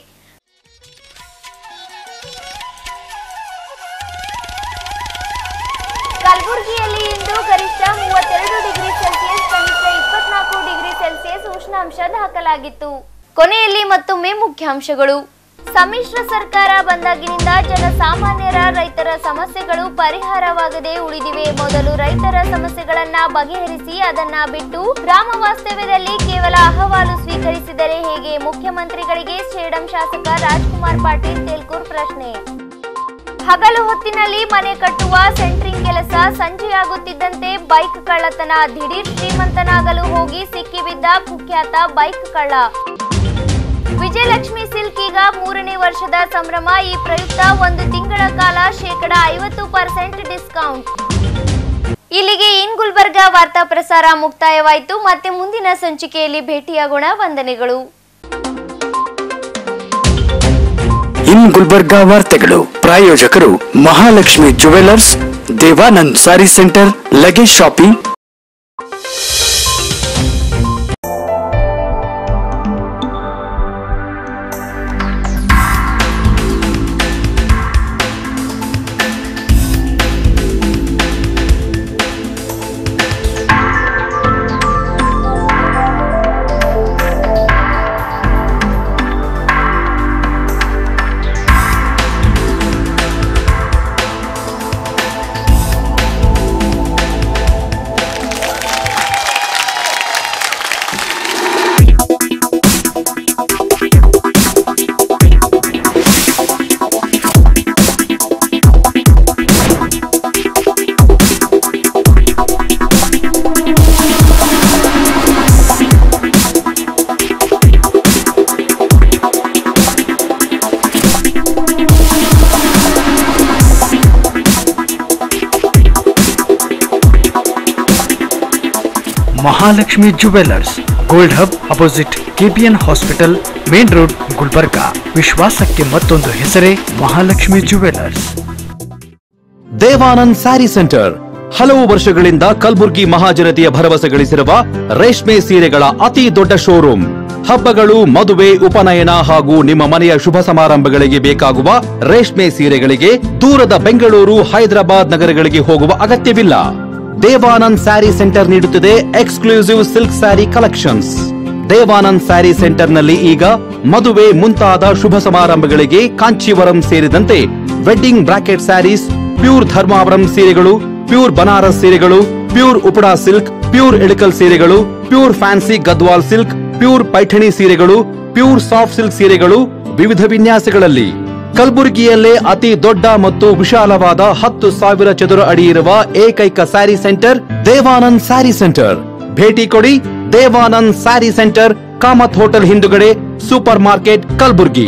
ಕಲಬುರಗಿಯಲ್ಲಿ ಇಂದು ಗರಿಷ್ಠ ಮೂವತ್ತೆರಡು ಡಿಗ್ರಿ ಸೆಲ್ಸಿಯಸ್ ಕನಿಷ್ಠ ಇಪ್ಪತ್ನಾಲ್ಕು ಡಿಗ್ರಿ ಸೆಲ್ಸಿಯಸ್ ಉಷ್ಣಾಂಶ ದಾಖಲಾಗಿತ್ತು ಕೊನೆಯಲ್ಲಿ ಮತ್ತೊಮ್ಮೆ ಮುಖ್ಯಾಂಶಗಳು ಸಮ್ಮಿಶ್ರ ಸರ್ಕಾರ ಬಂದಾಗಿನಿಂದ ಜನಸಾಮಾನ್ಯರ ರೈತರ ಸಮಸ್ಯೆಗಳು ಪರಿಹಾರವಾಗದೆ ಉಳಿದಿವೆ ಮೊದಲು ರೈತರ ಸಮಸ್ಯೆಗಳನ್ನ ಬಗೆಹರಿಸಿ ಅದನ್ನ ಬಿಟ್ಟು ಗ್ರಾಮ ವಾಸ್ತವ್ಯದಲ್ಲಿ ಕೇವಲ ಅಹವಾಲು ಸ್ವೀಕರಿಸಿದರೆ ಹೇಗೆ ಮುಖ್ಯಮಂತ್ರಿಗಳಿಗೆ ಸೇಡಂ ಶಾಸಕ ರಾಜ್ಕುಮಾರ್ ಪಾಟೀಲ್ ತೇಲ್ಕೂರ್ ಪ್ರಶ್ನೆ ಹಗಲು ಹೊತ್ತಿನಲ್ಲಿ ಮನೆ ಕಟ್ಟುವ ಸೆಂಟ್ರಿಂಗ್ ಕೆಲಸ ಸಂಜೆಯಾಗುತ್ತಿದ್ದಂತೆ ಬೈಕ್ ಕಳ್ಳತನ ದಿಢೀರ್ ಶ್ರೀಮಂತನಾಗಲು ಹೋಗಿ ಸಿಕ್ಕಿಬಿದ್ದ ಕುಖ್ಯಾತ ಬೈಕ್ ಕಳ್ಳ ವಿಜಯಲಕ್ಷ್ಮಿ ಸಿಲ್ಕ್ ಈಗ ಮೂರನೇ ವರ್ಷದ ಸಂಭ್ರಮ ಈ ಪ್ರಯುಕ್ತ ಒಂದು ತಿಂಗಳ ಕಾಲ ಶೇಕಡ ಐವತ್ತು ಪರ್ಸೆಂಟ್ ಡಿಸ್ಕೌಂಟ್ ಇಲ್ಲಿಗೆ ಇನ್ ಗುಲ್ಬರ್ಗ ವಾರ್ತಾ ಪ್ರಸಾರ ಮುಕ್ತಾಯವಾಯಿತು ಮತ್ತೆ ಮುಂದಿನ ಸಂಚಿಕೆಯಲ್ಲಿ ಭೇಟಿಯಾಗೋಣ ವಂದನೆಗಳು ಇನ್ ಗುಲ್ಬರ್ಗಾ ವಾರ್ತೆಗಳು ಪ್ರಾಯೋಜಕರು Mahalakshmi jewellers Devanand sari centre luggage shopping Mahalakshmi jewellers gold hub opposite KPN hospital main road Gulbarga ವಿಶ್ವಾಸಕ್ಕೆ ಮತ್ತೊಂದು ಹೆಸರೇ ಮಹಾಲಕ್ಷ್ಮಿ ಜುವೆಲರ್ಸ್ ದೇವಾನಂದ್ ಸ್ಯಾರಿ ಸೆಂಟರ್ ಹಲವು ವರ್ಷಗಳಿಂದ ಕಲ್ಬುರ್ಗಿ ಮಹಾಜನತೆಯ ಭರವಸೆ ಗಳಿಸಿರುವ ರೇಷ್ಮೆ ಸೀರೆಗಳ ಅತಿ ದೊಡ್ಡ ಶೋರೂಮ್ ಹಬ್ಬಗಳು ಮದುವೆ ಉಪನಯನ ಹಾಗೂ ನಿಮ್ಮ ಮನೆಯ ಶುಭ ಸಮಾರಂಭಗಳಿಗೆ ಬೇಕಾಗುವ ರೇಷ್ಮೆ ಸೀರೆಗಳಿಗೆ ದೂರದ ಬೆಂಗಳೂರು ಹೈದರಾಬಾದ್ ನಗರಗಳಿಗೆ ಹೋಗುವ ಅಗತ್ಯವಿಲ್ಲ ದೇವಾನಂದ್ ಸ್ಯಾರಿ ಸೆಂಟರ್ ನೀಡುತ್ತಿದೆ exclusive silk sari collections Devanand sari ಸೆಂಟರ್ನಲ್ಲಿ ಈಗ ಮದುವೆ ಮುಂತಾದ ಶುಭ ಸಮಾರಂಭಗಳಿಗೆ ಕಾಂಚೀವರಂ ಸೇರಿದಂತೆ wedding brocade saris pure Dharmavaram ಸೀರೆಗಳು ಪ್ಯೂರ್ ಬನಾರಸ್ ಸೀರೆಗಳು pure Uppada silk pure Ilkal ಸೀರೆಗಳು pure fancy Gadwal silk pure Paithani ಸೀರೆಗಳು ಪ್ಯೂರ್ ಸಾಫ್ಟ್ ಸಿಲ್ಕ್ ಸೀರೆಗಳು ವಿವಿಧ ವಿನ್ಯಾಸಗಳಲ್ಲಿ ಕಲಬುರಗಿಯಲ್ಲೇ ಅತಿ ದೊಡ್ಡ ಮತ್ತು ವಿಶಾಲವಾದ ಹತ್ತು ಸಾವಿರ ಚದುರ ಅಡಿ ಇರುವ ಏಕೈಕ ಸ್ಯಾರಿ ಸೆಂಟರ್ ದೇವಾನಂದ್ ಸ್ಯಾರಿ ಸೆಂಟರ್ ಭೇಟಿ ಕೊಡಿ ದೇವಾನಂದ್ ಸ್ಯಾರಿ ಸೆಂಟರ್ ಕಾಮತ್ ಹೋಟೆಲ್ ಹಿಂದುಗಡೆ supermarket Kalaburgi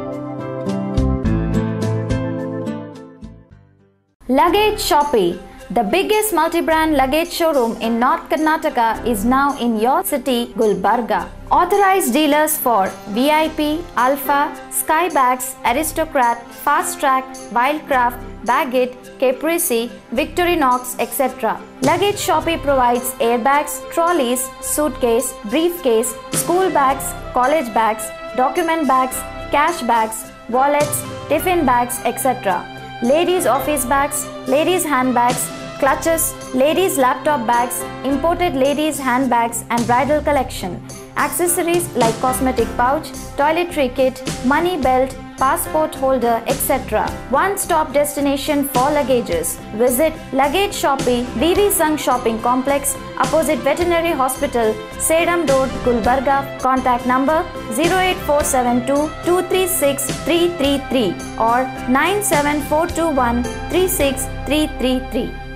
Luggage Shoppe, the biggest multi-brand luggage showroom in North Karnataka is now in your city, Gulbarga. Authorized dealers for VIP, Alpha, Skybags, Aristocrat, Fast Track, Wildcraft, Baggett, Caprese, Victorinox, etc. Luggage Shoppe provides airbags, trolleys, suitcase, briefcase, school bags, college bags, document bags, cash bags, wallets, tiffin bags, etc ladies' office bags, ladies' handbags, clutches, ladies' laptop bags, imported ladies' handbags, and bridal collection. Accessories like cosmetic pouch, toiletry kit, money belt, passport holder, etc. One stop destination for luggages. Visit Luggage Shoppy, VV Sung Shopping Complex, opposite Veterinary Hospital, Sedam Road, Gulbarga. Contact number 08472 236 333 or 97421 36333.